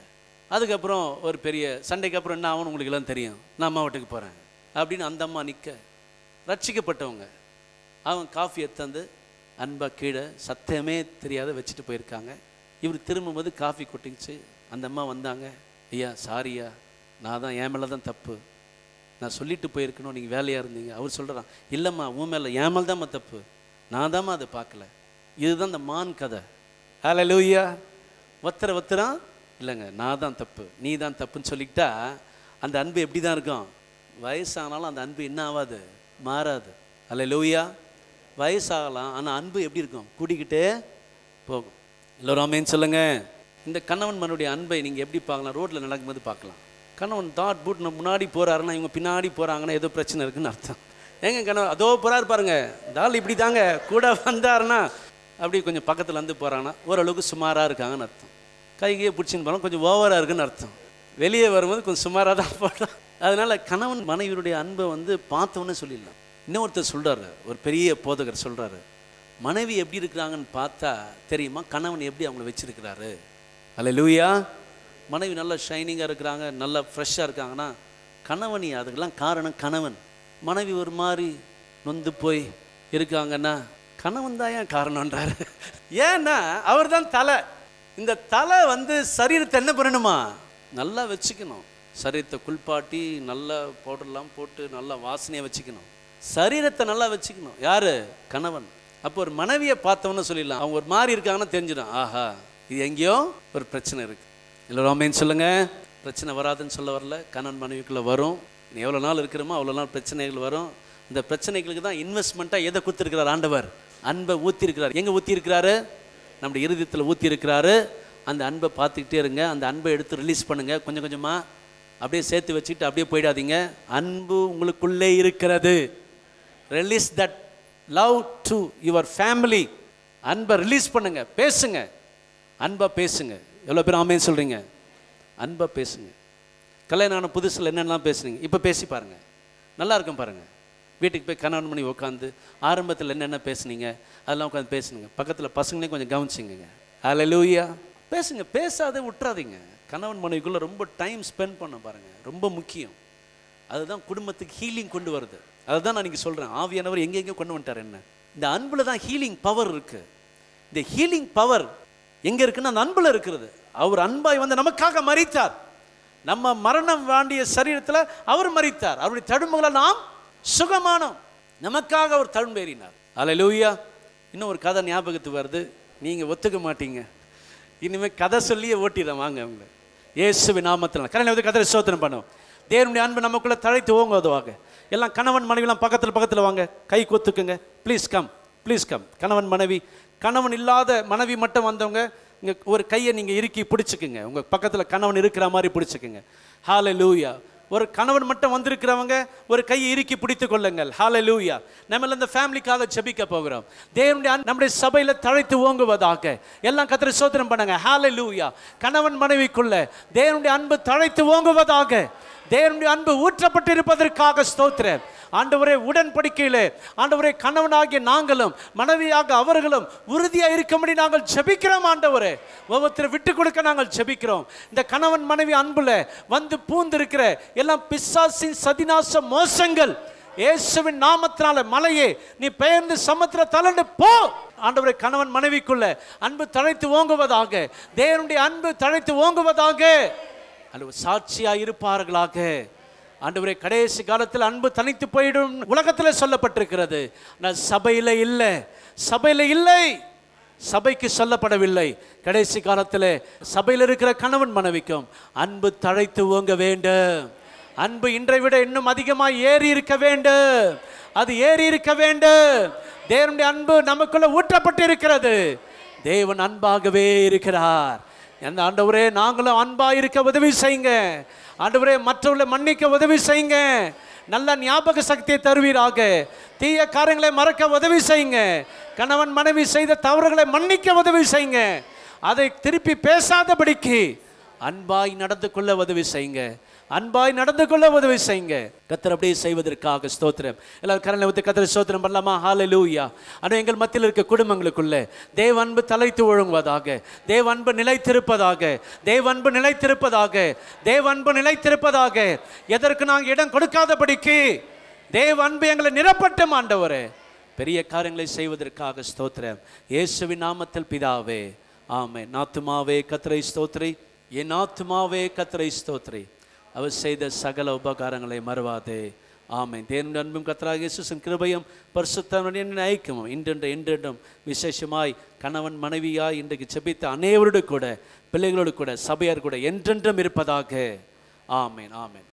Speaker 1: அதுக்கப்புறம் ஒரு பெரிய சண்டைக்கு அப்புறம் என்ன ஆகும்னு உங்களுக்கு எல்லாம் தெரியும் நான் அம்மா வீட்டுக்கு போகிறேன் அப்படின்னு அந்த அம்மா நிற்க ரட்சிக்கப்பட்டவங்க அவன் காஃபி எடுத்தாந்து அன்பா கீழே சத்தமே தெரியாத வச்சுட்டு போயிருக்காங்க இவர் திரும்பும்போது காஃபி கொட்டிச்சு அந்த அம்மா வந்தாங்க ஐயா சாரியா நான் தான் என் மேலே தான் தப்பு நான் சொல்லிட்டு போயிருக்கணும் நீங்கள் வேலையாக இருந்தீங்க அவர் சொல்கிறான் இல்லைம்மா உன் மேலே என் மேலே தான்மா தப்பு நான் தாம்மா அதை பார்க்கல இதுதான் இந்த மான் கதை ஹலோ லூயா ஒத்தர ஒத்தரம் இல்லைங்க நான் தான் தப்பு நீ தான் தப்புன்னு சொல்லிக்கிட்டா அந்த அன்பு எப்படி தான் இருக்கும் வயசானாலும் அந்த அன்பு என்ன ஆகாது மாறாது அல்ல லூயா வயசாகலாம் ஆனால் அன்பு எப்படி இருக்கும் கூடிக்கிட்டே போகும் எல்லோரும் ஆமேன்னு சொல்லுங்க இந்த கணவன் மனுடைய அன்பை நீங்கள் எப்படி பார்க்கலாம் ரோட்டில் நடக்கும்போது பார்க்கலாம் கணவன் தாட் பூட் முன்னாடி போறாருன்னா இவங்க பின்னாடி போகிறாங்கன்னா ஏதோ பிரச்சனை இருக்குன்னு அர்த்தம் ஏங்க கணவன் அதோ போறாரு பாருங்க இந்த ஆள் இப்படி தாங்க கூட வந்தாருன்னா அப்படி கொஞ்சம் பக்கத்தில் வந்து போகிறாங்கன்னா ஓரளவுக்கு சுமாராக இருக்காங்கன்னு அர்த்தம் கைகையே பிடிச்சின்னு போனால் கொஞ்சம் ஓவராக இருக்குன்னு அர்த்தம் வெளியே வரும்போது கொஞ்சம் சுமாராக தான் போடுறான் அதனால கணவன் மனைவியுடைய அன்பை வந்து பார்த்தோன்னே சொல்லிடலாம் இன்னொருத்தர் சொல்றாரு ஒரு பெரிய போதகர் சொல்றாரு மனைவி எப்படி இருக்கிறாங்கன்னு பார்த்தா தெரியுமா கணவன் எப்படி அவங்கள வச்சிருக்கிறாரு அல்ல லூயா மனைவி நல்லா ஷைனிங்காக இருக்கிறாங்க நல்லா ஃப்ரெஷ்ஷாக இருக்காங்கன்னா கணவனி அதுக்கெல்லாம் காரணம் கணவன் மனைவி ஒரு மாதிரி நொந்து போய் இருக்காங்கன்னா கணவன் தான் ஏன் காரணம்ன்றாரு ஏன்னா அவர் தான் தலை இந்த தலை வந்து சரீரத்தை என்ன பண்ணணுமா நல்லா வச்சுக்கணும் சரீரத்தை குளிப்பாட்டி நல்லா பவுடர்லாம் போட்டு நல்லா வாசனையாக வச்சுக்கணும் சரீரத்தை நல்லா வச்சுக்கணும் யாரு கணவன் அப்போ ஒரு மனைவியை பார்த்தவொன்னு சொல்லிடலாம் அவங்க ஒரு மாதிரி இருக்காங்கன்னு தெரிஞ்சிடும் ஆஹா இது எங்கேயோ ஒரு பிரச்சனை இருக்கு எல்லோரும் ஆமேன்னு சொல்லுங்க பிரச்சனை வராதுன்னு சொல்ல வரல கணவன் மனைவிக்குள்ள வரும் நீ எவ்வளோ நாள் இருக்கிறோமோ அவ்வளோ நாள் பிரச்சனைகள் வரும் இந்த பிரச்சனைகளுக்கு தான் இன்வெஸ்ட்மெண்ட்டாக எதை கொடுத்துருக்கிறார் ஆண்டவர் அன்பை ஊற்றிருக்கிறார் எங்கே ஊற்றிருக்கிறாரு நம்முடைய இருதயத்தில் ஊற்றிருக்கிறாரு அந்த அன்பை பார்த்துக்கிட்டே இருங்க அந்த அன்பை எடுத்து ரிலீஸ் பண்ணுங்க கொஞ்சம் கொஞ்சமாக அப்படியே சேர்த்து வச்சுட்டு அப்படியே போயிடாதீங்க அன்பு உங்களுக்குள்ளே இருக்கிறது release that love to your family அன்பை ரிலீஸ் பண்ணுங்க பேசுங்க அன்பா பேசுங்க எவ்வளோ பேர் ஆமேன்னு சொல்கிறீங்க அன்பா பேசுங்க கல்யாணம் ஆன புதுசில் என்னென்னலாம் பேசுனீங்க இப்போ பேசி பாருங்க நல்லா இருக்கும் பாருங்க வீட்டுக்கு போய் கணவன் மணி உட்காந்து ஆரம்பத்தில் என்னென்ன பேசுனீங்க அதெல்லாம் உட்காந்து பேசுனீங்க பக்கத்தில் பசங்களையும் கொஞ்சம் கவனிச்சிங்க ஹalleluya பேசுங்க பேசாத விட்டுறாதீங்க கணவன் மனைவிக்குள்ளே ரொம்ப டைம் ஸ்பெண்ட் பண்ண பாருங்க ரொம்ப முக்கியம் அதுதான் குடும்பத்துக்கு ஹீலிங் கொண்டு வருது அதுதான் நான் இன்னைக்கு சொல்கிறேன் ஆவியானவர் எங்கெங்கே கொண்டு வந்துட்டார் என்ன இந்த அன்பில் தான் ஹீலிங் பவர் இருக்கு இந்த ஹீலிங் பவர் எங்கே இருக்குன்னா அந்த அன்பில் இருக்கிறது அவர் அன்பாய் வந்து நமக்காக மறித்தார் நம்ம மரணம் வாண்டிய சரீரத்தில் அவர் மறித்தார் அவருடைய தழும்புகளை நாம் சுகமானோம் நமக்காக அவர் தழும்பேறினார் அல்லேலூயா இன்னும் ஒரு கதை ஞாபகத்துக்கு வருது நீங்கள் ஒத்துக்க மாட்டீங்க இனிமேல் கதை சொல்லியே ஓட்டிடுறேன் வாங்க அவங்கள இயேசுவி நாமத்தில் கல்யாணம் வந்து கதை சோதனம் பண்ணுவோம் தேவனுடைய அன்பு நமக்குள்ள தழைத்து ஓங்குவதுவாங்க எல்லாம் கணவன் மனைவிலாம் பக்கத்தில் பக்கத்தில் வாங்க கை கொத்துக்குங்க ப்ளீஸ் கம் ப்ளீஸ் கம் கணவன் மனைவி கணவன் இல்லாத மனைவி மட்டும் வந்தவங்க இங்கே ஒரு கையை நீங்கள் இறுக்கி பிடிச்சிக்குங்க உங்கள் பக்கத்தில் கணவன் இருக்கிற மாதிரி பிடிச்சிக்குங்க ஹாலே லூயா ஒரு கணவன் மட்டும் வந்திருக்கிறவங்க ஒரு கையை இறுக்கி பிடித்து கொள்ளுங்கள் ஹாலே லூயா நம்ம இந்த ஃபேமிலிக்காக ஜெபிக்க போகிறோம் தேவனுடைய அன்பு நம்முடைய சபையில் தழைத்து ஓங்குவதாக எல்லாம் கத்திர சோதனம் பண்ணுங்க ஹாலே லூயா கணவன் மனைவிக்குள்ள தேவனுடைய அன்பு தழைத்து ஓங்குவதாக தேவனுடைய அன்பு ஊற்றப்பட்டிருப்பதற்காக ஸ்தோத்திரம் ஆண்டவரே உடன்படிக்கையிலே ஆண்டவரே கணவனாகிய நாங்களும் மனைவியாக அவர்களும் உறுதியாக இருக்கும்படி நாங்கள் ஜெபிக்கிறோம் ஆண்டவரே ஒவ்வொருத்தர் விட்டு கொடுக்க நாங்கள் ஜெபிக்கிறோம் இந்த கணவன் மனைவி அன்புல வந்து பூந்திருக்கிற எல்லாம் பிசாசின் சதிநாச மோசங்கள் இயேசுவின் நாமத்தினால மலையே நீ பெயர்ந்து சமுத்திர தலண்டு போ ஆண்டவரே கணவன் மனைவிக்குள்ள அன்பு தழைத்து ஓங்குவதாக தேவனுடைய அன்பு தழைத்து ஓங்குவதாக ஆண்டவர் சாட்சியா இருப்பார்களாக ஆண்டவரே கடைசி காலத்தில் அன்பு தனித்து போயிடும் உலகத்தில் சொல்லப்பட்டிருக்கிறது நான் சபையில் இல்லை சபையில் இல்லை சபைக்கு சொல்லப்படவில்லை கடைசி காலத்தில் சபையில் இருக்கிற கணவன் மனைவிக்கும் அன்பு தழைத்து ஓங்க வேண்டும் அன்பு இன்றை விட இன்னும் அதிகமாக ஏறி இருக்க வேண்டும் அது ஏறி இருக்க வேண்டும் தேவனுடைய அன்பு நமக்குள்ள ஊற்றப்பட்டு இருக்கிறது தேவன் அன்பாகவே இருக்கிறார் அந்த ஆண்டவரே நாங்களும் அன்பா இருக்க உதவி செய்யுங்க ஆண்டவரே மற்றவர்களை மன்னிக்க உதவி செய்யுங்க நல்ல ஞாபக சக்தியை தருவீராக தீய காரியங்களை மறக்க உதவி செய்யுங்க கணவன் மனைவி செய்த தவறுகளை மன்னிக்க உதவி செய்யுங்க அதை திருப்பி பேசாதபடிக்கு அன்பாய் நடந்து கொள்ள உதவி செய்யுங்க அன்பாய் நடந்து கொள்ள உதவி செய்யுங்க கத்தர் அப்படியே செய்வதற்காக ஸ்தோத்திரம் எல்லாரும் கரங்களை ஊற்றி கத்தரை ஸ்தோத்திரம் பண்ணலாமா ஹalleluya ஆனால் எங்கள் மத்தியில் இருக்க குடும்பங்களுக்குள்ள தேவ அன்பு தலைத்து ஒழுங்குவதாக தேவ அன்பு நிலைத்திருப்பதாக தேவ அன்பு நிலைத்திருப்பதாக தேவ அன்பு நிலைத்திருப்பதாக எதற்கு நாங்கள் இடம் கொடுக்காதபடிக்கு தேவ அன்பு எங்களை நிரப்பட்டும் ஆண்டவரே பெரிய காரியங்களை செய்வதற்காக ஸ்தோத்திரம் இயேசுவின் நாமத்தில் பிதாவே ஆமென் நாத்துமாவே கத்தரை ஸ்தோத்ரி என் ஆத்துமாவே கத்தரை ஸ்தோத்ரி அவர் செய்த சகல உபகாரங்களை மறவாதே ஆமென் தேவனுடைய அன்பும் கத்தராக இயேசுவின் கிருபையும் பரிசுத்தவனின் ஐக்கியமும் இன்றென்று என்றென்றும் விசேஷமாய் கணவன் மனைவியாய் இன்றைக்கு செபித்த அனைவரோடு கூட பிள்ளைகளோடு கூட சபையார் கூட என்றென்றும் இருப்பதாக ஆமென் ஆமென்